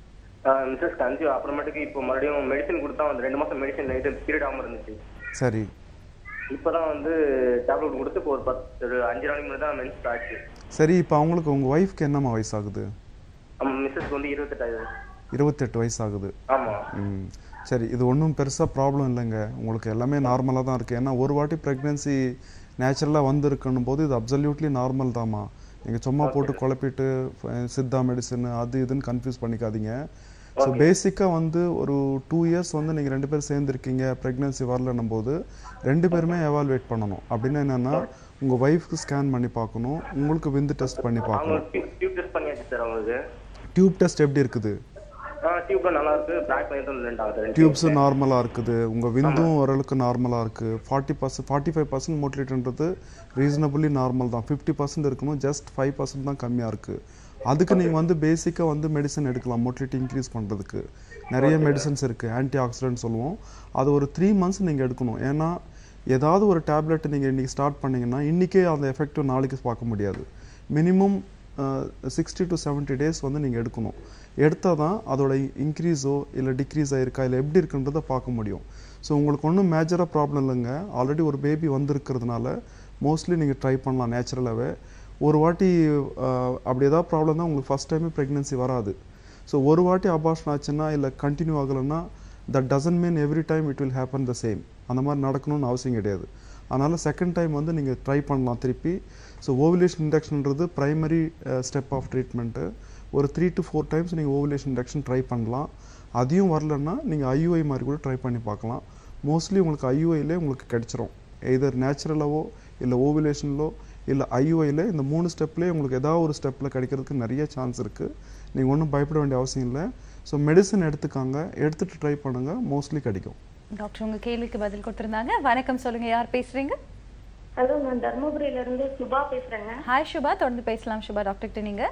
மிஸ்ஸஸ் கன்சியூ அப்புறமேட்டுக்கு இப்போ மறுபடியும் மெடிசன் கொடுத்தா அந்த ரெண்டு மாசம் மெடிசன் இது பீரியட் ஆகாம இருந்துச்சு சரி இப்பதான் வந்து டேப்லெட் கொடுத்து இப்போ ஒரு பத்து ஒரு அஞ்சு நாளைக்கு முன்னாடி தான் மென்ஸ் ஆச்சு சரி இப்போ அவங்களுக்கு உங்கள் ஒய்ஃப்க்கு என்னம்மா வயசாகுது நம்ம மிஸ்ஸஸ்க்கு வந்து இருபத்தெட்டாயிரம் இருபத்தெட்டு வயசாகுது ஆமா ம் சரி இது ஒன்றும் பெருசாக ப்ராப்ளம் இல்லைங்க உங்களுக்கு எல்லாமே நார்மலாக தான் இருக்குது ஏன்னா ஒரு வாட்டி ப்ரெக்னென்சி நேச்சுரலாக வந்திருக்கணும் போது இது அப்சல்யூட்லி நார்மல் தாம்மா நீங்கள் சும்மா போட்டு குழப்பிட்டு அஹ், சித்தா மெடிசன் அது இதுன்னு கன்ஃபியூஸ் பண்ணிக்காதீங்க ஸோ பேசிக்காக வந்து ஒரு டூ இயர்ஸ் வந்து நீங்கள் ரெண்டு பேரும் சேர்ந்துருக்கீங்க ப்ரெக்னென்சி வரலன்னும் போது ரெண்டு பேருமே எவால்வேட் பண்ணணும் அப்படின்னு என்னென்னா உங்கள் ஒய்ஃப்க்கு ஸ்கேன் பண்ணி பார்க்கணும் உங்களுக்கு விந்து டெஸ்ட் பண்ணி பார்க்கணும் அவங்க டியூப் டெஸ்ட் பண்ணியாச்சு சார் அவங்களுக்கு டியூப் டெஸ்ட் எப்படி இருக்குது ஆ டியூப்ல நல்லா இருக்கு பிளாக் பண்ணிட்டு வந்து ரெண்டு ஆகுது டியூப்ஸும் நார்மலாக இருக்குது உங்கள் விந்தும் ஓரளவுக்கு நார்மலாக இருக்குது forty percent forty five percent மோட்டிலிட்டின்றது ரீசனபிளி நார்மல் தான் ஃபிஃப்டி பர்சன்ட் இருக்கணும் ஜஸ்ட் ஃபைவ் பர்சன்ட் தான் கம்மியாக இருக்குது அதுக்கு நீங்கள் வந்து பேசிக்காக வந்து மெடிசன் எடுக்கலாம் மோட்டிலிட்டி இன்க்ரீஸ் பண்ணுறதுக்கு நிறைய மெடிசன்ஸ் இருக்குது ஆன்டி ஆக்சிடென்ட் சொல்லுவோம் அது ஒரு த்ரீ மந்த்ஸ் நீங்கள் எடுக்கணும் ஏன்னா ஏதாவது ஒரு டேப்லெட் நீங்கள் இன்றைக்கி ஸ்டார்ட் பண்ணீங்கன்னா இன்றைக்கே அந்த எஃபெக்டிவ் நாளைக்கு பார்க்க முடியாது மினிமம் சிக்ஸ்டி டு 70 டேஸ் வந்து நீங்கள் எடுக்கணும் எடுத்தால் தான் அதோட இன்க்ரீஸோ இல்லை டிக்ரீஸ் ஆயிருக்கா இல்லை எப்படி இருக்குன்றதை பார்க்க முடியும் ஸோ உங்களுக்கு ஒன்றும் மேஜராக ப்ராப்ளம் இல்லைங்க ஆல்ரெடி ஒரு பேபி வந்திருக்கிறதுனால மோஸ்ட்லி நீங்கள் ட்ரை பண்ணலாம் நேச்சுரலாகவே ஒரு வாட்டி அஹ், அப்படி ஏதாவது ப்ராப்ளம் தான் உங்களுக்கு ஃபஸ்ட் டைமே ப்ரெக்னென்சி வராது ஸோ ஒரு வாட்டி அபார்ஷன் ஆச்சுன்னா இல்லை கண்டினியூ ஆகலைன்னா that doesn't mean every time it will happen the same அந்த மாதிரி நடக்கணும்னு அவசியம் கிடையாது அதனால் செகண்ட் டைம் வந்து நீங்கள் ட்ரை பண்ணலாம் திருப்பி ஸோ ஓவுலேஷன் இண்டக்ஷன்ன்றது ப்ரைமரி ஸ்டெப் ஆஃப் ட்ரீட்மெண்ட்டு ஒரு த்ரீ டு ஃபோர் டைம்ஸ் நீங்கள் ஓவுலேஷன் இண்டக்ஷன் ட்ரை பண்ணலாம் அதையும் வரலன்னா நீங்கள் ஐயூஐ மாதிரி கூட ட்ரை பண்ணி பார்க்கலாம் மோஸ்ட்லி உங்களுக்கு ஐயூஐலே உங்களுக்கு கிடைச்சிரும் எதர் நேச்சுரலாவோ இல்லை ஓவுலேஷன்லோ இல்லை ஐயூஐயில் இந்த மூணு ஸ்டெப்லேயே உங்களுக்கு ஏதாவது ஒரு ஸ்டெப்பில் கிடைக்கிறதுக்கு நிறைய சான்ஸ் இருக்குது நீங்கள் ஒன்றும் பயப்பட வேண்டிய அவசியம் இல்லை ஸோ மெடிசன் எடுத்துக்காங்க எடுத்துகிட்டு ட்ரை பண்ணுங்கள் மோஸ்ட்லி கிடைக்கும் டாக்டர் உங்க கேள்விக்கு பதில் கொடுத்திருந்தாங்க வணக்கம் சொல்லுங்க யார் பேசுறீங்க ஹலோ நான் தர்மபுரியில இருந்து சுபா பேசுறேங்க ஹாய் சுபா தொடர்ந்து பேசலாம் சுபா டாக்டர்கிட்ட நீங்க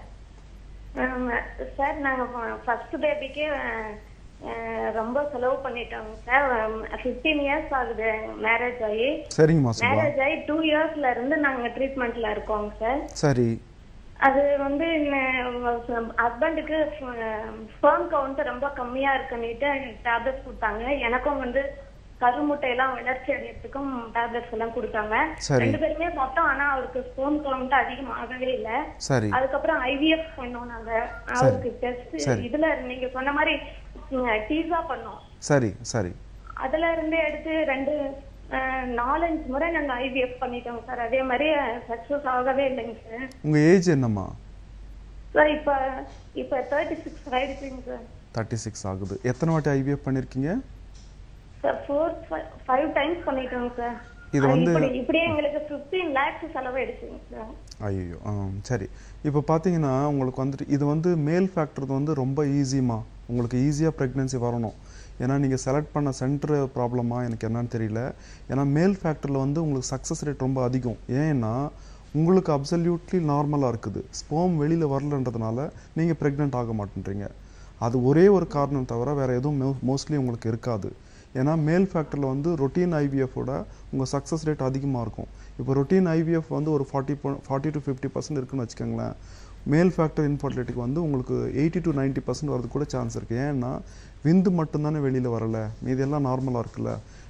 சார் நாங்க ஃபர்ஸ்ட் பேபிக்கு ரொம்ப செலவு பண்ணிட்டோங்க சார் ஃபிஃப்டீன் இயர்ஸ் ஆகுது மேரேஜ் ஆகி சரிங்கம்மா சுபா மேரேஜ் ஆகி டூ இயர்ஸ்ல இருந்து நாங்க ட்ரீட்மெண்ட்ல இருக்கோங்க சார் சரி அது வந்து ஹஸ்பண்டுக்கு ஸ்பெர்ம் கவுண்ட் ரொம்ப கம்மியா இருக்குன்னுட்டு டேப்லெட்ஸ் கொடுத்தாங்க எனக்கும் வந்து கருமுட்டையெல்லாம் வளர்ச்சி அடையறதுக்கும் டேப்லெட்ஸ் எல்லாம் கொடுத்தாங்க சரி. ரெண்டு பேருமே சாப்பிட்டோம் ஆனா அவருக்கு ஸ்பெர்ம் கவுண்ட் அதிகம் ஆகவே இல்ல சரி அதுக்கப்புறம் ஐவிஎஃப் பண்ணோம் நாங்க அவருக்கு டெஸ்ட் சரி. இதுல நீங்க சொன்ன மாதிரி டீசா பண்ணோம் சரி சரி அதுல இருந்து எடுத்து ரெண்டு அஹ், நாலஞ்சு முறை நாங்க ஐவிஎஃப் பண்ணிட்டோம் சார் அதே மாதிரி சக்சஸ் ஆகவே இல்லைங்க சார் உங்கள் ஏஜ் என்னம்மா சார் இப்ப இப்ப தேர்ட்டி சிக்ஸ் ஆயிடுச்சுங்க சார் தேர்ட்டி சிக்ஸ் ஆகுது எத்தனை வாட்டி ஐவிஎஃப் பண்ணியிருக்கீங்க சார் ஃபோர் ஃபைவ் டைம்ஸ் பண்ணிட்டோங்க சார் இது அது வந்து- இப்படி இப்படியே எங்களுக்கு ஃபிஃப்டீன் லேக்ஸ் செலவாயிடுச்சுங்க சார் ஐயோ ஆ சரி இப்போ பார்த்தீங்கன்னா உங்களுக்கு வந்துட்டு இது வந்து மேல் ஃபேக்டர் வந்து ரொம்ப ஈஸிமா உங்களுக்கு ஈஸியாக ப்ரெக்னென்சி வரணும் ஏன்னா நீங்கள் செலக்ட் பண்ண சென்டர் ப்ராப்ளமா எனக்கு என்னன்னு தெரியல ஏன்னா மேல் ஃபேக்டரில் வந்து உங்களுக்கு சக்ஸஸ் ரேட் ரொம்ப அதிகம் ஏன்னா உங்களுக்கு அப்சல்யூட்லி நார்மலாக இருக்குது ஸ்போம் வெளியில் வரலன்றதுனால நீங்கள் ப்ரெக்னென்ட் ஆக மாட்டேன்றீங்க அது ஒரே ஒரு காரணம் தவிர வேறு எதுவும் மோஸ்ட்லி உங்களுக்கு இருக்காது ஏன்னா மேல் ஃபேக்டரில் வந்து ரொட்டீன் ஐவிஎஃபோட உங்கள் சக்ஸஸ் ரேட் அதிகமாக இருக்கும் இப்போ ரொட்டீன் ஐவிஎஃப் வந்து ஒரு forty forty to fifty percent இருக்குன்னு வச்சுக்கோங்களேன் மேல் ஃபேக்டர் இன்ஃபர்டிலிட்டிக்கு வந்து உங்களுக்கு எயிட்டி டு 90% பர்சன்ட் வரது கூட சான்ஸ் இருக்குது ஏன்னா விந்து மட்டும்தானே வெளியில் வரல மீதி எல்லாம் நார்மலாக இருக்குல்ல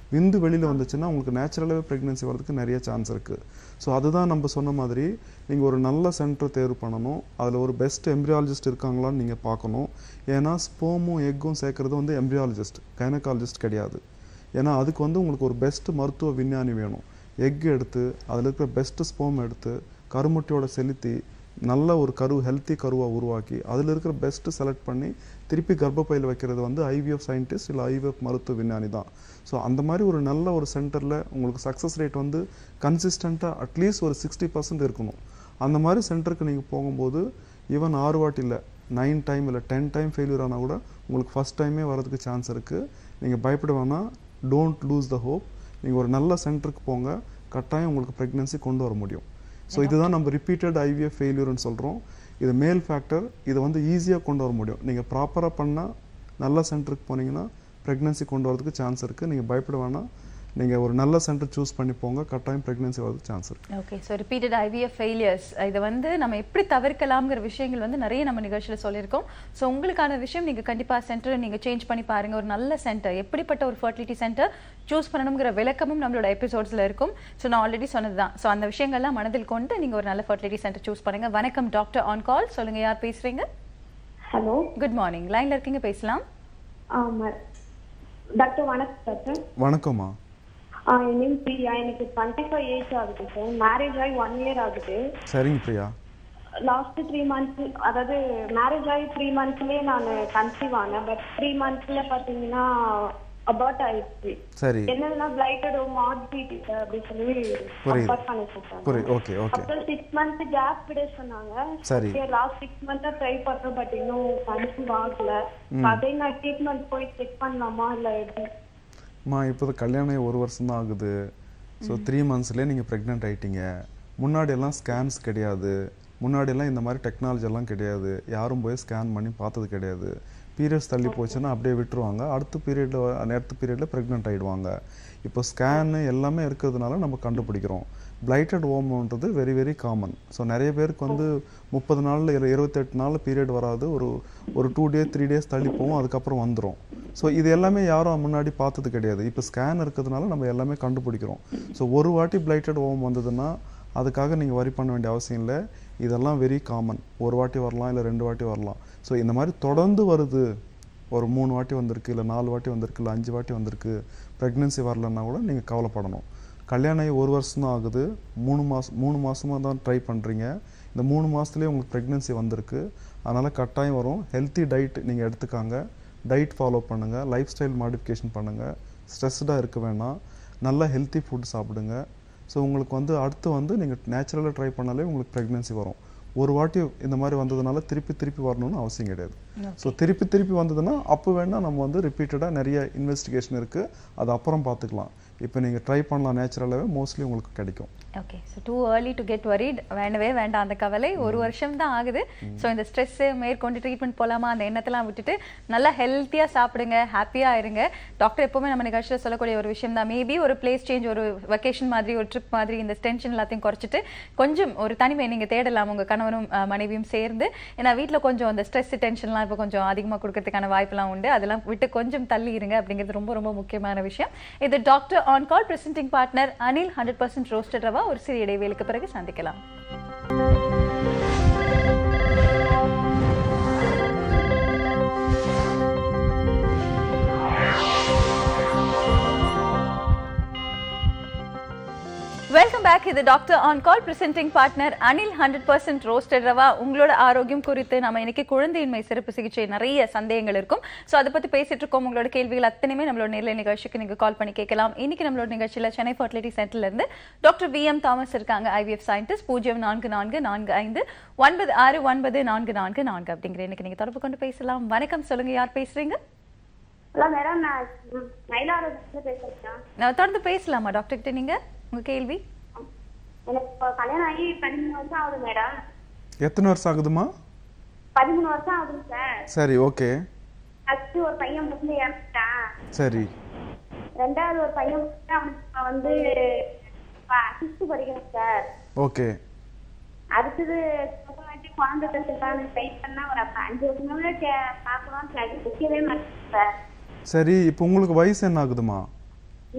விந்து வெளியில் வந்துச்சுன்னா உங்களுக்கு நேச்சுரலாகவே ப்ரெக்னென்சி வரதுக்கு நிறைய சான்ஸ் இருக்குது ஸோ அதுதான் நம்ம சொன்ன மாதிரி நீங்கள் ஒரு நல்ல சென்டர் தேர்வு பண்ணணும் அதில் ஒரு பெஸ்ட் எம்ப்ரியாலஜிஸ்ட் இருக்காங்களான்னு நீங்கள் பார்க்கணும் ஏன்னா ஸ்போமும் எக்கும் சேர்க்குறது வந்து எம்ப்ரியாலஜிஸ்ட் கைனகாலஜிஸ்ட் கிடையாது ஏன்னா அதுக்கு வந்து உங்களுக்கு ஒரு பெஸ்ட் மருத்துவ விஞ்ஞானி வேணும் எக் எடுத்து அதில் இருக்கிற பெஸ்ட் ஸ்போம் எடுத்து கருமுட்டியோட செலுத்தி நல்ல ஒரு கரு ஹெல்த்தி கருவாக உருவாக்கி அதில் இருக்கிற பெஸ்ட்டு செலக்ட் பண்ணி திருப்பி கர்ப்பப்பையில் வைக்கிறது வந்து ஐவிஎஃப் சயின்டிஸ்ட் இல்லை ஐவிஎஃப் மருத்துவ விஞ்ஞானி தான் ஸோ அந்த மாதிரி ஒரு நல்ல ஒரு சென்டரில் உங்களுக்கு சக்ஸஸ் ரேட் வந்து கன்சிஸ்டண்ட்டாக அட்லீஸ்ட் ஒரு சிக்ஸ்டி பர்சன்ட் இருக்கணும் அந்த மாதிரி சென்டருக்கு நீங்கள் போகும்போது ஈவன் ஆறு வாட்டி இல்லை நைன் டைம் இல்லை டென் டைம் ஃபெயிலியர் ஆனால் கூட உங்களுக்கு ஃபஸ்ட் டைமே வரதுக்கு சான்ஸ் இருக்குது நீங்கள் பயப்பட வேணாம் டோன்ட் லூஸ் த ஹோப் நீங்கள் ஒரு நல்ல சென்டருக்கு போங்க கட்டாயம் உங்களுக்கு ப்ரெக்னென்சி கொண்டு வர முடியும் ஸோ இதுதான் நம்ம ரிப்பீட்டட் ஐவிஎஃப் ஃபெயிலியர்னு சொல்கிறோம் இது மேல் ஃபேக்டர் இதை வந்து ஈஸியாக கொண்டு வர முடியும் நீங்கள் ப்ராப்பராக பண்ணால் நல்ல சென்டருக்கு போனீங்கன்னா ப்ரெக்னென்சி கொண்டு வரதுக்கு சான்ஸ் இருக்குது நீங்கள் பயப்பட வேணாம் நீங்கள் ஒரு நல்ல சென்டர் சூஸ் பண்ணி போங்க கட்டாயம் ப்ரெக்னென்சி வரதுக்கு சான்ஸ் இருக்குது okay so repeated IVF failures இதை வந்து நம்ம எப்படி தவிர்க்கலாம்ங்கிற விஷயங்கள் வந்து நிறைய நம்ம நிகழ்ச்சியில் சொல்லியிருக்கோம் ஸோ உங்களுக்கான விஷயம் நீங்கள் கண்டிப்பாக சென்டரை நீங்கள் சேஞ்ச் பண்ணி பாருங்க ஒரு நல்ல சென்டர் எப்படிப்பட்ட ஒரு ஃபர்டிலிட்டி சென்டர் சூஸ் பண்ணணுங்கிற விளக்கமும் நம்மளோட எபிசோட்ஸில் இருக்கும் ஸோ நான் ஆல்ரெடி சொன்னது தான் ஸோ அந்த விஷயங்கள்லாம் மனதில் கொண்டு நீங்கள் ஒரு நல்ல ஃபர்டிலிட்டி சென்டர் சூஸ் பண்ணுங்க வணக்கம் டாக்டர் ஆன் கால் சொல்லுங்க யார் பேசுறீங்க ஹலோ குட் மார்னிங் லைன்ல இருக்கீங்க பேசலாம் ஆமா டாக்டர் வணக்கம் டாக்டர் வணக்கம்மா ஆ என் நேம் பிரியா எனக்கு டுவெண்ட்டி ஃபைவ் ஏஜ் ஆகுது சார் மேரேஜ் ஆகி ஒன் இயர் ஆகுது சரிங்க பிரியா லாஸ்ட் த்ரீ மந்த்ஸ் அதாவது மேரேஜ் ஆகி த்ரீ மந்த்ஸ்லயே நான் கன்சீவ் ஆனேன் பட் த்ரீ மந்த்ஸ்ல பாத்தீங்கன்னா அபார்ட் ஆயிடுச்சு சரி என்னதுன்னா பிளைட்டட் மாட் பீட் அப்படி சொல்லி புரியுது. அபார்ட் பண்ண சொல்லிட்டாங்க புரியுது ஓகே ஓகே அப்புறம் சிக்ஸ் மந்த் கேப் விட சொன்னாங்க சரி. லாஸ்ட் சிக்ஸ் மந்த்தா ட்ரை பண்றேன் பட் இன்னும் கன்சீவ் ஆகல அதே நான் ட்ரீட்மெண்ட் போய் செக் பண்ணலாமா இல்ல எப்படி அம்மா இப்போ கல்யாணம் ஆகி ஒரு வருஷம் தான் ஆகுது ஸோ த்ரீ மந்த்ஸ்லேயே நீங்கள் ப்ரெக்னென்ட் ஆயிட்டீங்க முன்னாடி எல்லாம் ஸ்கேன்ஸ் கிடையாது முன்னாடி எல்லாம் இந்த மாதிரி டெக்னாலஜி எல்லாம் கிடையாது யாரும் போய் ஸ்கேன் பண்ணி பார்த்தது கிடையாது பீரியட்ஸ் தள்ளி போச்சுன்னா அப்படியே விட்டுருவாங்க அடுத்த பீரியடில் அடுத்த பீரியடில் ப்ரெக்னென்ட் ஆகிடுவாங்க இப்போ ஸ்கேனு எல்லாமே இருக்கிறதுனால நம்ம கண்டுபிடிக்கிறோம் பிளைட்டட் ஓம்ன்றது வெரி வெரி காமன் ஸோ நிறைய பேருக்கு வந்து முப்பது நாளில் இரு இருபத்தெட்டு நாள் பீரியட் வராது ஒரு ஒரு டூ டேஸ் த்ரீ டேஸ் தள்ளி போகும் அதுக்கப்புறம் வந்துடும் ஸோ இது எல்லாமே யாரும் முன்னாடி பார்த்தது கிடையாது இப்போ ஸ்கேன் இருக்கிறதுனால நம்ம எல்லாமே கண்டுபிடிக்கிறோம் ஸோ ஒரு வாட்டி பிளைட்டட் ஓம் வந்ததுன்னா அதுக்காக நீங்கள் வரி பண்ண வேண்டிய அவசியம் இல்லை இதெல்லாம் வெரி காமன் ஒரு வாட்டி வரலாம் இல்லை ரெண்டு வாட்டி வரலாம் ஸோ இந்த மாதிரி தொடர்ந்து வருது ஒரு மூணு வாட்டி வந்திருக்கு இல்லை நாலு வாட்டி வந்திருக்கு இல்லை அஞ்சு வாட்டி வந்திருக்கு ப்ரெக்னென்சி வரலன்னா கூட நீங்கள் கவலைப்படணும் கல்யாணம் ஆகி ஒரு வருஷம் தான் ஆகுது மூணு மாதம் மூணு மாதமாக தான் ட்ரை பண்ணுறீங்க இந்த மூணு மாதத்துலேயே உங்களுக்கு ப்ரெக்னென்சி வந்திருக்கு அதனால் கட்டாயம் வரும் ஹெல்த்தி டயட் நீங்கள் எடுத்துக்காங்க டயட் ஃபாலோ பண்ணுங்கள் லைஃப் ஸ்டைல் மாடிஃபிகேஷன் பண்ணுங்கள் ஸ்ட்ரெஸ்டாக இருக்க வேணாம் நல்லா ஹெல்த்தி ஃபுட் சாப்பிடுங்க ஸோ உங்களுக்கு வந்து அடுத்து வந்து நீங்கள் நேச்சுரலாக ட்ரை பண்ணாலே உங்களுக்கு ப்ரெக்னென்சி வரும் ஒரு வாட்டி இந்த மாதிரி வந்ததுனால திருப்பி திருப்பி வரணும்னு அவசியம் கிடையாது ஸோ திருப்பி திருப்பி வந்ததுன்னா அப்போ வேணால் நம்ம வந்து ரிப்பீட்டடாக நிறைய இன்வெஸ்டிகேஷன் இருக்குது அது அப்புறம் பார்த்துக்கலாம் இப்போ நீங்கள் ட்ரை பண்ணலாம் நேச்சுரலாகவே மோஸ்ட்லி உங்களுக்கு கிடைக்கும் okay so too early to get worried வேண்டவே வேண்டாம் அந்த கவலை ஒரு வருஷம் தான் ஆகுது ஸோ இந்த ஸ்ட்ரெஸ்ஸு மேற்கொண்டு ட்ரீட்மெண்ட் போகலாமா அந்த எண்ணத்தெல்லாம் விட்டுட்டு நல்லா ஹெல்த்தியாக சாப்பிடுங்க ஹாப்பியாக இருங்க டாக்டர் எப்பவுமே நம்ம நிகழ்ச்சியில் சொல்லக்கூடிய ஒரு விஷயம் தான் மேபி ஒரு பிளேஸ் சேஞ்ச் ஒரு வெக்கேஷன் மாதிரி ஒரு ட்ரிப் மாதிரி இந்த டென்ஷன் எல்லாத்தையும் குறைச்சிட்டு கொஞ்சம் ஒரு தனிமை நீங்கள் தேடலாம் உங்கள் கணவரும் அஹ், மனைவியும் சேர்ந்து ஏன்னா வீட்டில் கொஞ்சம் அந்த ஸ்ட்ரெஸ் டென்ஷன்லாம் இப்போ கொஞ்சம் அதிகமாக கொடுக்கறதுக்கான வாய்ப்பெல்லாம் உண்டு அதெல்லாம் விட்டு கொஞ்சம் தள்ளி இருங்க அப்படிங்கிறது ரொம்ப ரொம்ப முக்கியமான விஷயம் இது doctor on call presenting partner Anil hundred percent roasted rava ஒரு சிறிய இடைவேளுக்கு பிறகு சந்திக்கலாம் வெல்கம் பேக் இது doctor on call presenting partner Anil hundred percent roasted rava உங்களோட ஆரோக்கியம் குறித்து நம்ம இன்னைக்கு குழந்தையின்மை சிறப்பு சிகிச்சை நிறைய சந்தேகங்கள் இருக்கும் ஸோ அதை பத்தி பேசிட்டு இருக்கோம் உங்களோட கேள்விகள் அத்தனையுமே நம்மளோட நேர்ல நிகழ்ச்சிக்கு நீங்க கால் பண்ணி கேட்கலாம் இன்னைக்கு நம்மளோட நிகழ்ச்சியில சென்னை ஃபர்டிலிட்டி சென்டர்ல இருந்து டாக்டர் வி எம் தாமஸ் இருக்காங்க ஐவிஎஃப் சயின்டிஸ்ட் பூஜ்ஜியம் நான்கு நான்கு நான்கு ஐந்து ஒன்பது ஆறு ஒன்பது நான்கு நான்கு நான்கு அப்படிங்கிற இன்னைக்கு நீங்க தொடர்பு கொண்டு பேசலாம் வணக்கம் சொல்லுங்க யார் பேசுறீங்க ஹலோ மேடம் நான் மயிலாடுதுறையில பேசுறேன் நான் தொடர்ந்து பேசலாமா டாக்டர் கிட்ட நீங்க உங்க கேள்வி எனக்கு இப்போ கல்யாணம் ஆகி பதிமூணு வருஷம் ஆகுது மேடம் எத்தனை வருஷம் ஆகுதுமா பதிமூணு வருஷம் ஆகுது சார் சரி ஓகே ஃபர்ஸ்ட் ஒரு பையன் பிறந்து இறந்துட்டான் சரி ரெண்டாவது ஒரு பையன் பிறந்து அவனுக்கு இப்ப வந்து சிக்ஸ்த் படிக்கிறேன் சார் ஓகே அடுத்தது சொந்தமாட்டி குழந்தை பெற்றுக்கான்னு ட்ரை பண்ணா ஒரு அப்ப அஞ்சு வருஷமே பார்க்கலாம்னு நினைக்கவே மாட்டேன் சார் சரி இப்போ உங்களுக்கு வயசு என்ன ஆகுதுமா முப்பத்தி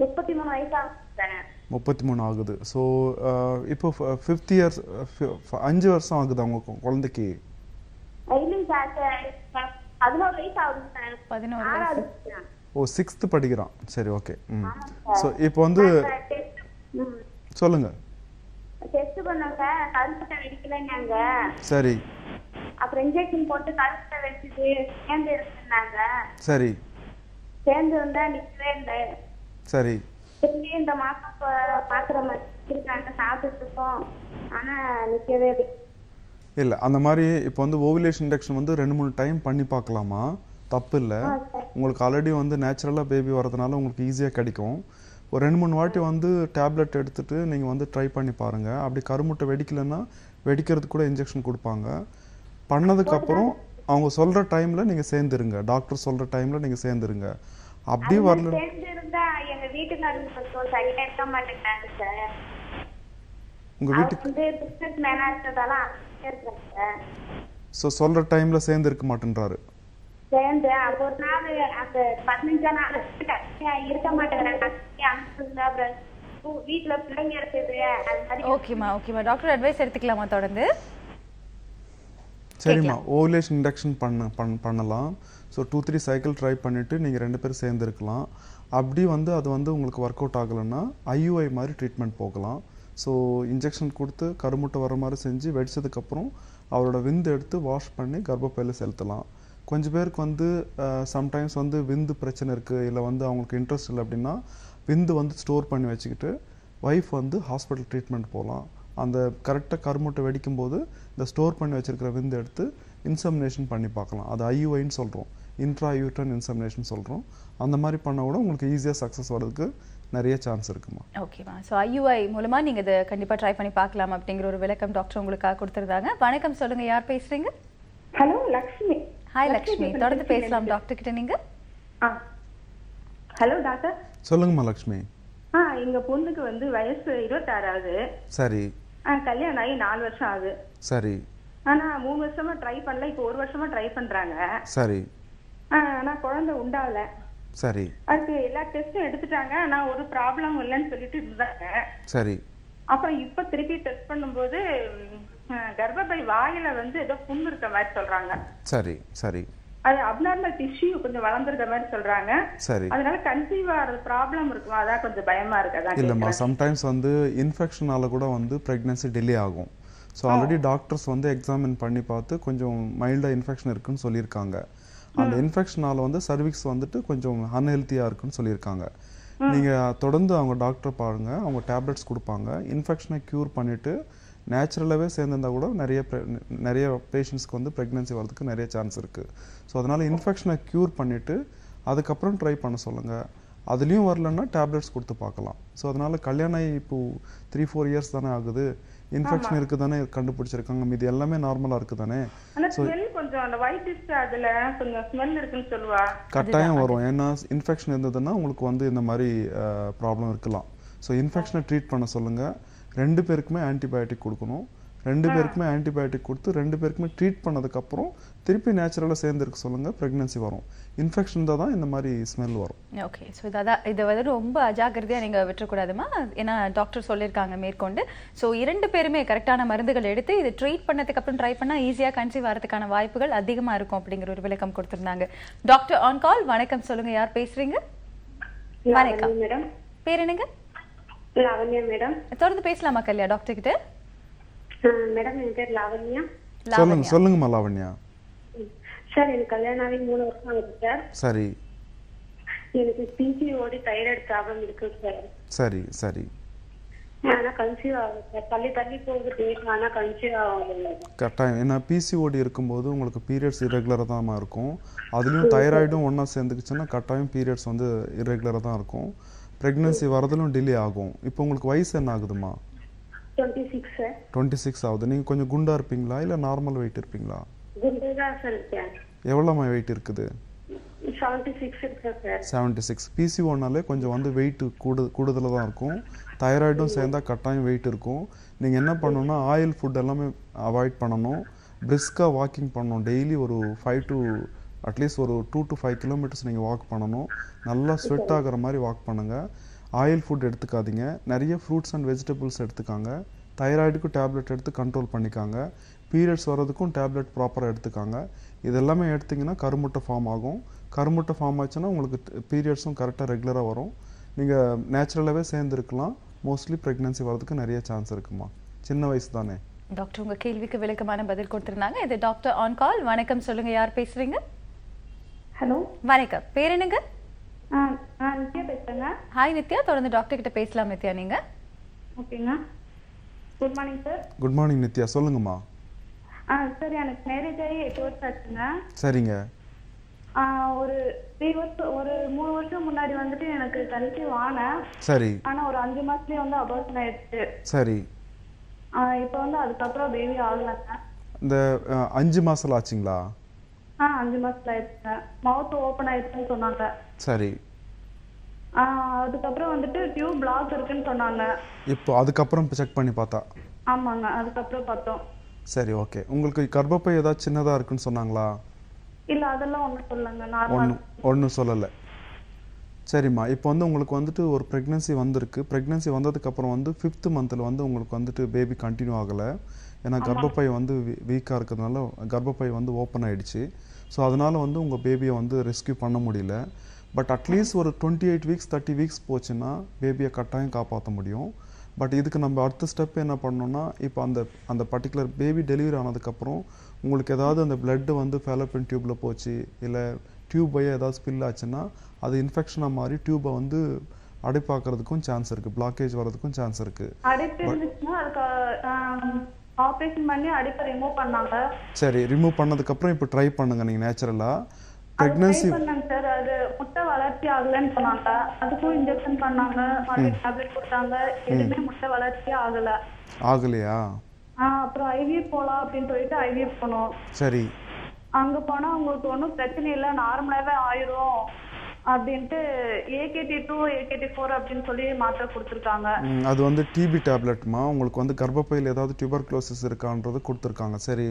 வயசு ஆகுது சார் முப்பத்தி மூணு ஆகுது ஸோ இப்போ ஃபிஃப்த் இயர்ஸ் அஞ்சு வருஷம் ஆகுது அவங்க கு- குழந்தைக்கு இல்லைங்க சார் சார், பதினோரு வயசு ஆகுது சார் பதினோரு ஆறாவது வயசு சார். ஓ சிக்ஸ்த்து படிக்கிறான் சரி ஓகே ம் ஸோ இப்போ வந்து சார், test- ம். சொல்லுங்கள் டெஸ்ட் பண்ணாங்க கருப்பட்டை வெடிக்கலைன்னாங்க சரி அப்புறம் இன்ஜெக்ஷன் போட்டு கருப்பட்டை வெடிச்சிட்டு சேர்ந்து இருந்தாங்க சரி சேர்ந்து வந்தா நிக்கவே இல்லை சரி திரும்பி இந்த மாசம் ப- மாத்திரை மாதிரி வச்சிருக்காங்க சாப்பிட்டுட்டு இருக்கோம் ஆனா நிக்கவே இல்லை இல்லை அந்த மாதிரி இப்போ வந்து ஓவிலேஷன் இண்டக்ஷன் வந்து ரெண்டு மூணு டைம் பண்ணி பார்க்கலாமா தப்பு இல்லை உங்களுக்கு ஆல்ரெடி வந்து நேச்சுரலாக பேபி வரதுனால உங்களுக்கு ஈஸியாக கிடைக்கும் ஒரு ரெண்டு மூணு வாட்டி வந்து டேப்லெட் எடுத்துட்டு நீங்கள் வந்து ட்ரை பண்ணி பாருங்கள் அப்படி கருமுட்டை வெடிக்கலைன்னா வெடிக்கிறதுக்கு கூட இன்ஜெக்ஷன் கொடுப்பாங்க பண்ணதுக்கப்புறம் அவங்க சொல்கிற டைமில் நீங்கள் சேர்ந்துருங்க டாக்டர் சொல்கிற டைமில் நீங்கள் சேர்ந்துருங்க அப்படி வரல சேர்ந்து இருந்தா எங்க வீட்டுக்காரங்க கொஞ்சம் சரியா இருக்க மாட்டேங்கிறாங்க சார் உங்கள் அவர் வீட்டுக்கு வந்து பிசினஸ் மேனா இருக்கிறதால அமைதியா இருக்காங்க சார் ஸோ சொல்கிற டைமில் சேர்ந்து இருக்க மாட்டேன்றாரு சேர்ந்து அப்ப ஒரு நாள் அந்த பதினஞ்சாம் நாள் கடைசியா இருக்க மாட்டேங்கிறாங்க அனுப்புங்க அப்புறம் வீ- வீட்டுல பிள்ளைங்க இருக்குது அது மாதிரி ஓகேம்மா ஓகேம்மா டாக்டர் அட்வைஸ் எடுத்துக்கலாமா தொடர்ந்து சரிம்மா ஓவலேஷன் இண்டக்ஷன் பண்ண பண் பண்ணலாம் so two three cycle try பண்ணிவிட்டு நீங்கள் ரெண்டு பேரும் சேர்ந்துருக்கலாம் அப்படி வந்து அது வந்து உங்களுக்கு ஒர்க் அவுட் ஆகலைன்னா ஐயூஐ மாதிரி ட்ரீட்மெண்ட் போகலாம் ஸோ இன்ஜெக்ஷன் கொடுத்து கருமுட்டை வர மாதிரி செஞ்சு வெடிச்சதுக்கப்புறம் அவரோட விந்து எடுத்து வாஷ் பண்ணி கர்ப்பப்பையில் செலுத்தலாம் கொஞ்சம் பேருக்கு வந்து சம்டைம்ஸ் வந்து விந்து பிரச்சனை இருக்குது இல்லை வந்து அவங்களுக்கு இன்ட்ரெஸ்ட் இல்லை அப்படின்னா விந்து வந்து ஸ்டோர் பண்ணி வச்சுக்கிட்டு ஒய்ஃப் வந்து ஹாஸ்பிட்டல் ட்ரீட்மெண்ட் போகலாம் அந்த கரெக்டாக கருமுட்டை வெடிக்கும் போது இந்த ஸ்டோர் பண்ணி வச்சிருக்கிற விந்து எடுத்து இன்சமினேஷன் பண்ணி பார்க்கலாம் அது ஐயூஐன்னு சொல்கிறோம் இன்ட்ரா யூட்ரன் இன்சமினேஷன் சொல்கிறோம் அந்த மாதிரி பண்ணால் கூட உங்களுக்கு ஈஸியாக சக்ஸஸ் வர்றதுக்கு நிறைய சான்ஸ் இருக்குமா ஓகேம்மா ஸோ ஐயுஐ மூலமா நீங்க இதை கண்டிப்பா ட்ரை பண்ணி பார்க்கலாம் அப்படிங்கிற ஒரு விளக்கம் டாக்டர் உங்களுக்காக கொடுத்துருந்தாங்க வணக்கம் சொல்லுங்க யார் பேசுறீங்க ஹலோ லக்ஷ்மி ஹாய் லக்ஷ்மி தொடர்ந்து பேசலாம் டாக்டர் கிட்ட நீங்க ஆ ஹலோ டாக்டர் சொல்லுங்கம்மா லக்ஷ்மி ஆ எங்க பொண்ணுக்கு வந்து வயசு இருபத்தாறாவது சரி ஆ கல்யாணம் ஆகி நாலு வருஷம் ஆகுது சரி ஆனா மூணு வருஷமா ட்ரை பண்ணல இப்போ ஒரு வருஷமா ட்ரை பண்றாங்க சரி ஆ, ஆனா குழந்தை உண்டாகல சரி அதுக்கு எல்லா டெஸ்டும் எடுத்துட்டாங்க ஆனா ஒரு ப்ராப்ளம் இல்லைன்னு சொல்லிட்டு இருந்தாங்க சரி அப்புறம் இப்ப திருப்பி டெஸ்ட் பண்ணும்போது ம், அஹ், கர்ப்பப்பை வாயில வந்து ஏதோ புண்ணு இருக்க மாதிரி சொல்றாங்க சரி சரி அது அப்நார்மல் டிஷ்யூ கொஞ்சம் வளர்ந்துருக்க மாதிரி சொல்றாங்க சரி அதனால கன்சீவ் ஆகிறது ப்ராப்ளம் இருக்கும் அதான் கொஞ்சம் பயமா இருக்கு அதான் இல்லைம்மா கேக்குறேன். சம்டைம்ஸ் வந்து இன்ஃபெக்ஷனால கூட வந்து ப்ரெக்னன்சி டிலே ஆகும் ஸோ ஆல்ரெடி டாக்டர்ஸ் வந்து எக்ஸாமின் பண்ணி பார்த்து கொஞ்சம் மைல்டாக இன்ஃபெக்ஷன் இருக்குன்னு சொல்லியிருக்காங்க அந்த இன்ஃபெக்ஷனால வந்து சர்விக்ஸ் வந்துட்டு கொஞ்சம் அன்ஹெல்த்தியாக இருக்குன்னு சொல்லியிருக்காங்க நீங்கள் தொடர்ந்து அவங்க டாக்டர் பாருங்க அவங்க டேப்லெட்ஸ் கொடுப்பாங்க இன்ஃபெக்ஷனை க்யூர் பண்ணிட்டு நேச்சுரலாகவே சேர்ந்திருந்தா கூட நிறைய pre- நிறைய பேஷண்ட்ஸ்க்கு வந்து ப்ரெக்னன்சி வரதுக்கு நிறைய சான்ஸ் இருக்குது ஸோ அதனால் இன்ஃபெக்ஷனை க்யூர் பண்ணிவிட்டு அதுக்கப்புறம் ட்ரை பண்ண சொல்லுங்கள் அதுலேயும் வரலன்னா டேப்லெட்ஸ் கொடுத்து பார்க்கலாம் ஸோ அதனால் கல்யாணம் ஆகி இப்போ த்ரீ ஃபோர் இயர்ஸ் தானே ஆகுது இன்ஃபெக்ஷன் இருக்குது தானே கண்டுபிடிச்சிருக்காங்க மீதி எல்லாமே நார்மலாக இருக்குது தானே ஆனா ஸ்மெல் கொஞ்சம் அந்த ஒயிட் டிஷ் அதுல கொஞ்சம் ஸ்மெல் இருக்குன்னு சொல்லுவா கட்டாயம் வரும் ஏன்னா இன்ஃபெக்ஷன் இருந்ததுன்னா உங்களுக்கு வந்து இந்த மாதிரி ப்ராப்ளம் இருக்கலாம் ஸோ இன்ஃபெக்ஷனை ட்ரீட் பண்ண சொல்லுங்கள் ரெண்டு பேருக்குமே ஆன்டிபயோட்டிக் கொடுக்கணும் ரெண்டு பேருக்குமே ஆன்டிபயோட்டிக் கொடுத்து ரெண்டு பேருக்குமே ட்ரீட் பண்ணதுக்கப்புறம் திருப்பி நேச்சுரலாக சேர்ந்துருக்க சொல்லுங்கள் ப்ரெக்னன்சி வரும் இன்ஃபெக்ஷன் இருந்தால் தான் இந்த மாதிரி ஸ்மெல் வரும் ஓகே ஸோ இதான் இதை வந்து ரொம்ப அஜாக்கிரதையாக நீங்கள் விட்டுறக்கூடாதுமா ஏன்னா டாக்டர் சொல்லியிருக்காங்க மேற்கொண்டு ஸோ இரண்டு பேருமே கரெக்டான மருந்துகள் எடுத்து இது ட்ரீட் பண்ணதுக்கு அப்புறம் ட்ரை பண்ணால் ஈஸியாக கன்சீவ் வரதுக்கான வாய்ப்புகள் அதிகமாக இருக்கும் அப்படிங்கிற ஒரு விளக்கம் கொடுத்துருந்தாங்க டாக்டர் ஆன் கால் வணக்கம் சொல்லுங்க யார் பேசுறீங்க வணக்கம் மேடம் பேர் என்னங்க லாவண்யா மேடம் தொடர்ந்து பேசலாமா கல்யா டாக்டர் கிட்ட மேடம் என் பேர் லாவண்யா சொல்லுங்க சொல்லுங்கம்மா லாவண்யா சார் எனக்கு கல்யாணம் ஆகி மூணு வருஷம் ஆகுது சார் சரி எனக்கு பிசிஓடி தைராய்டு ப்ராப்ளம் இருக்கு சார் சரி சரி ஆனா கன்சீவ் ஆகுது சார் தள்ளி தள்ளி போகுது டேட் ஆனா கன்சீவ் ஆகுது கட்டாயம் ஏன்னா பிசிஓடி இருக்கும்போது உங்களுக்கு பீரியட்ஸ் இரெகுலராக தான் இருக்கும் அதுலேயும் தைராய்டும் ஒன்றா சேர்ந்துக்குச்சுன்னா கட்டாயம் பீரியட்ஸ் வந்து இரெகுலராக தான் இருக்கும் ப்ரெக்னன்சி வரதிலும் டிலே ஆகும் இப்போ உங்களுக்கு வயசு என்ன ஆகுதுமா twenty six sir twenty six ஆகுது நீங்கள் கொஞ்சம் குண்டா இருப்பீங்களா இல்லை நார்மல் வெயிட் இருப்பீங்களா குண்டுதான் சார் இருக்கேன் எவ்வளோமா வெயிட் இருக்குது செவன்டி சிக்ஸ் இருக்கேன் சார் செவன்ட்டி சிக்ஸ் பிசிஓனாலே கொஞ்சம் வந்து வெயிட் கூடு கூடுதலாக தான் இருக்கும் தைராய்டும் சேர்ந்தா கட்டாயம் வெயிட் இருக்கும் நீங்கள் என்ன பண்ணணும்னா ஆயில் ஃபுட் எல்லாமே அவாய்ட் பண்ணணும் பிரிஸ்காக வாக்கிங் பண்ணணும் டெய்லி ஒரு ஃபைவ் டு அட்லீஸ்ட் ஒரு டூ டு ஃபைவ் கிலோமீட்டர்ஸ் நீங்கள் வாக் பண்ணணும் நல்லா ஸ்வெட் ஆகுற மாதிரி வாக் பண்ணுங்கள் ஆயில் ஃபுட் எடுத்துக்காதீங்க நிறைய ஃப்ரூட்ஸ் அண்ட் வெஜிடபிள்ஸ் எடுத்துக்காங்க தைராய்டுக்கும் டேப்லெட் எடுத்து கண்ட்ரோல் பண்ணிக்காங்க பீரியட்ஸ் வர்றதுக்கும் டேப்லெட் ப்ராப்பராக எடுத்துக்காங்க இதெல்லாமே எடுத்திங்கன்னா கருமுட்டை ஃபார்ம் ஆகும் கருமுட்டை ஃபார்ம் ஆச்சுன்னா உங்களுக்கு பீரியட்ஸும் கரெக்டாக ரெகுலராக வரும் நீங்கள் நேச்சுரலாகவே சேர்ந்துருக்கலாம் மோஸ்ட்லி ப்ரெக்னென்சி வரதுக்கு நிறைய சான்ஸ் இருக்குமா சின்ன வயசு தானே டாக்டர் உங்க கேள்விக்கு விளக்கமான பதில் கொடுத்திருந்தாங்க இது டாக்டர் ஆன் கால் வணக்கம் சொல்லுங்க யார் பேசுறீங்க ஹலோ வணக்கம் பேர் என்னங்க ஆ நான் நித்யா பேசுகிறேங்க ஹாய் நித்யா தொடர்ந்து டாக்டர் கிட்ட பேசலாம் நித்யா நீங்க ஓகேங்க good morning sir good morning Nithya சொல்லுங்கம்மா ஆ சார் எனக்கு மேரேஜ் ஆகி எட்டு வருஷம் ஆச்சுங்க சரிங்க ஆ, ஒரு த்ரீ வருஷம் ஒரு மூணு வருஷம் முன்னாடி வந்துட்டு எனக்கு கன்சீவ் ஆனேன் சரி ஆனால் ஒரு அஞ்சு மாசத்துலயே வந்து அபார்ஷன் ஆயிடுச்சு சரி ஆ, இப்போ வந்து அதுக்கப்புறம் பேபி ஆகலைங்க இந்த அஹ், அஞ்சு மாதம் ஆச்சுங்களா ஆ அஞ்சு மாசத்துல ஆயிடுச்சுங்க மவுத் ஓப்பன் ஆயிடுச்சுன்னு சொன்னாங்க சரி ஆ, அதுக்கப்புறம் வந்துட்டு டியூப் பிளாக் இருக்குன்னு சொன்னாங்க இப்போ அதுக்கப்புறம் செக் பண்ணி பார்த்தா ஆமாங்க அதுக்கப்புறம் பார்த்தோம் சரி ஓகே உங்களுக்கு கர்ப்பப்பை ஏதாவது சின்னதாக இருக்குன்னு சொன்னாங்களா இல்ல அதெல்லாம் ஒண்ணும் சொல்லங்க நார்மல் ஒன்றும் ஒன்றும் சொல்லலை சரிம்மா இப்போ வந்து உங்களுக்கு வந்துட்டு ஒரு ப்ரெக்னென்சி வந்திருக்கு ப்ரெக்னென்சி வந்ததுக்கப்புறம் வந்து ஃபிஃப்த் மந்தில் வந்து உங்களுக்கு வந்துட்டு பேபி கண்டினியூ ஆகலை ஏன்னா கர்ப்பப்பை வந்து வீக்காக இருக்கிறதுனால கர்ப்பப்பை வந்து ஓப்பன் ஆயிடுச்சு ஸோ அதனால வந்து உங்கள் பேபியை வந்து ரெஸ்க்யூ பண்ண முடியல பட் அட்லீஸ்ட் ஒரு twenty eight weeks thirty weeks போச்சுன்னா பேபியை கட்டாயம் காப்பாற்ற முடியும் பட் இதுக்கு நம்ம அடுத்த ஸ்டெப் என்ன பண்ணோம்னா இப்போ அந்த அந்த பர்டிகுலர் பேபி டெலிவரி ஆனதுக்கப்புறம் உங்களுக்கு ஏதாவது அந்த blood வந்து ஃபேலப்பின் டியூப்பில் போச்சு இல்லை டியூப் வழியாக ஏதாவது ஸ்பில் ஆச்சுன்னா அது இன்ஃபெக்ஷனாக மாறி டியூப்பை வந்து அடைப்பாக்குறதுக்கும் சான்ஸ் இருக்குது பிளாக்கேஜ் வர்றதுக்கும் சான்ஸ் இருக்குது அடிப்பு இருந்துச்சுன்னா அதுக்கு ஆபரேஷன் பண்ணி அடிப்பை ரிமூவ் பண்ணாங்க சரி ரிமூவ் பண்ணதுக்கப்புறம் இப்போ ட்ரை பண்ணுங்கள் நீங்கள் நேச்சுரலாக அது ப்ரெக்னென்சி try பண்ணாங்க சார் அது முட்டை வளர்ச்சி ஆகலைன்னு சொன்னாங்க அதுக்கும் இன்ஜெக்ஷன் பண்ணாங்க மறுபடியும் டேப்லெட் கொடுத்தாங்க எதுவுமே முட்டை வளர்ச்சியே ஆகல ஆகலையா ஆஹ் அப்புறம் ஐவிஎஃப் போலாம் அப்படின்னு சொல்லிட்டு ஐவிஎஃப் போனோம் சரி அங்க போனா உங்களுக்கு ஒன்றும் பிரச்சனை இல்லை நார்மலாவே ஆயிரும் அப்படின்ட்டு ஏகேடி டூ ஏகேடி ஃபோர் அப்படின்னு சொல்லி மாத்திரை கொடுத்துருக்காங்க ம், அது வந்து டிபி டேப்லெட்மா உங்களுக்கு வந்து கர்ப்பப்பையில் ஏதாவது டியூபர்குலோசிஸ் இருக்கான்றது கொடுத்துருக்காங்க சரி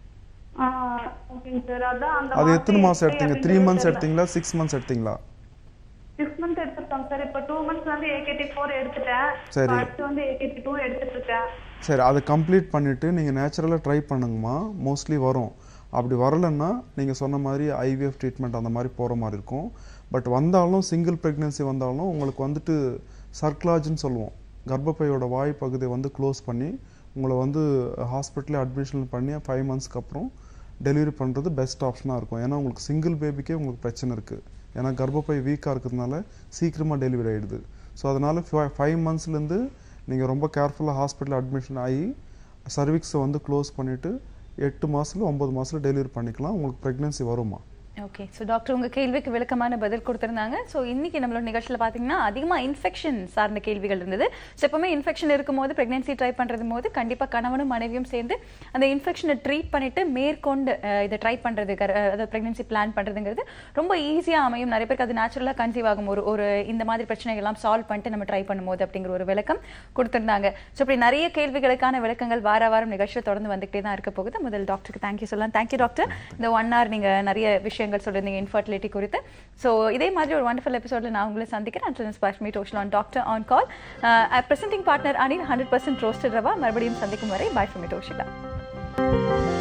ஆஹ் ஓகேங்க சார் அதான் அந்த அது எத்தனை மாதம் எடுத்தீங்க த்ரீ மந்த்ஸ் எடுத்தீங்களா சிக்ஸ் மந்த்ஸ் எடுத்தீங்களா சிக்ஸ் மந்த்ஸ் எடுத்துருக்கோங்க சார் இப்போ டூ மந்த்ஸ் வந்து ஏகேடி ஃபோர் எடுத்துட்டேன் சரி. அடுத்து வந்து ஏகேடி டூ எடுத்துட்டு இருக்கேன் சரி அதை கம்ப்ளீட் பண்ணிவிட்டு நீங்கள் நேச்சுரலாக ட்ரை பண்ணுங்கம்மா மோஸ்ட்லி வரும் அப்படி வரலைன்னா நீங்கள் சொன்ன மாதிரி ஐவிஎஃப் ட்ரீட்மெண்ட் அந்த மாதிரி போகிற மாதிரி இருக்கும் பட் வந்தாலும் சிங்கிள் ப்ரெக்னென்சி வந்தாலும் உங்களுக்கு வந்துட்டு சர்க்லாஜ்னு சொல்லுவோம் கர்ப்பப்பையோட வாய் பகுதியை வந்து க்ளோஸ் பண்ணி உங்களை வந்து ஹாஸ்பிட்டலில் அட்மிஷன் பண்ணி ஃபைவ் மந்த்ஸ்க்கு அப்புறம் டெலிவரி பண்ணுறது பெஸ்ட் ஆப்ஷனாக இருக்கும் ஏன்னா உங்களுக்கு சிங்கிள் பேபிக்கே உங்களுக்கு பிரச்சனை இருக்குது ஏன்னா கர்ப்பப்பை வீக்காக இருக்கிறதுனால சீக்கிரமாக டெலிவரி ஆகிடுது ஸோ அதனால் ஃபைவ் மந்த்ஸ்லேருந்து நீங்கள் ரொம்ப கேர்ஃபுல்லாக ஹாஸ்பிட்டல் அட்மிஷன் ஆகி சர்விக்ஸை வந்து க்ளோஸ் பண்ணிவிட்டு எட்டு மாதத்துல ஒம்பது மாதத்துல டெலிவரி பண்ணிக்கலாம் உங்களுக்கு ப்ரெக்னென்சி வருமா ஓகே ஸோ டாக்டர் உங்க கேள்விக்கு விளக்கமான பதில் கொடுத்திருந்தாங்க ஸோ இன்னைக்கு நம்மளோட நிகழ்ச்சியில் பார்த்தீங்கன்னா அதிகமாக இன்ஃபெக்ஷன் சார்ந்த கேள்விகள் இருந்தது ஸோ எப்பவுமே இன்ஃபெக்ஷன் இருக்கும்போது பிரெக்னன்சி ட்ரை பண்றது போது கண்டிப்பாக கணவனும் மனைவியும் சேர்ந்து அந்த இன்ஃபெக்ஷனை ட்ரீட் பண்ணிட்டு மேற்கொண்டு அஹ், இதை ட்ரை பண்றது கர- அதாவது பிரெக்னன்சி பிளான் பண்றதுங்கிறது ரொம்ப ஈஸியாக அமையும் நிறைய பேருக்கு அது நேச்சுரலாக கன்சீவ் ஆகும் ஒரு ஒரு இந்த மாதிரி பிரச்சனைகள்லாம் சால்வ் பண்ணிட்டு நம்ம ட்ரை பண்ணும்போது அப்படிங்கிற ஒரு விளக்கம் கொடுத்திருந்தாங்க ஸோ இப்படி நிறைய கேள்விகளுக்கான விளக்கங்கள் வார வாரம் நிகழ்ச்சியில் தொடர்ந்து வந்துகிட்டே தான் இருக்க போகுது முதல் டாக்டருக்கு தேங்க்யூ சொல்லலாம் தேங்க்யூ டாக்டர் இந்த ஒன் ஹவர் நீங்க நிறைய விஷயங்கள் சொல்லியிருந்தீங்க இன்ஃபர்டிலிட்டி குறித்து ஸோ இதே மாதிரி ஒரு வண்டர்ஃபுல் எபிசோட்ல நான் உங்களை சந்திக்கிறேன் அண்ட் ஸ்பாஷ்மி டோஷல் on doctor on call presenting partner Anil hundred percent roasted rava மறுபடியும் சந்திக்கும் வரை பாய் ஃப்ரம் டோஷிலா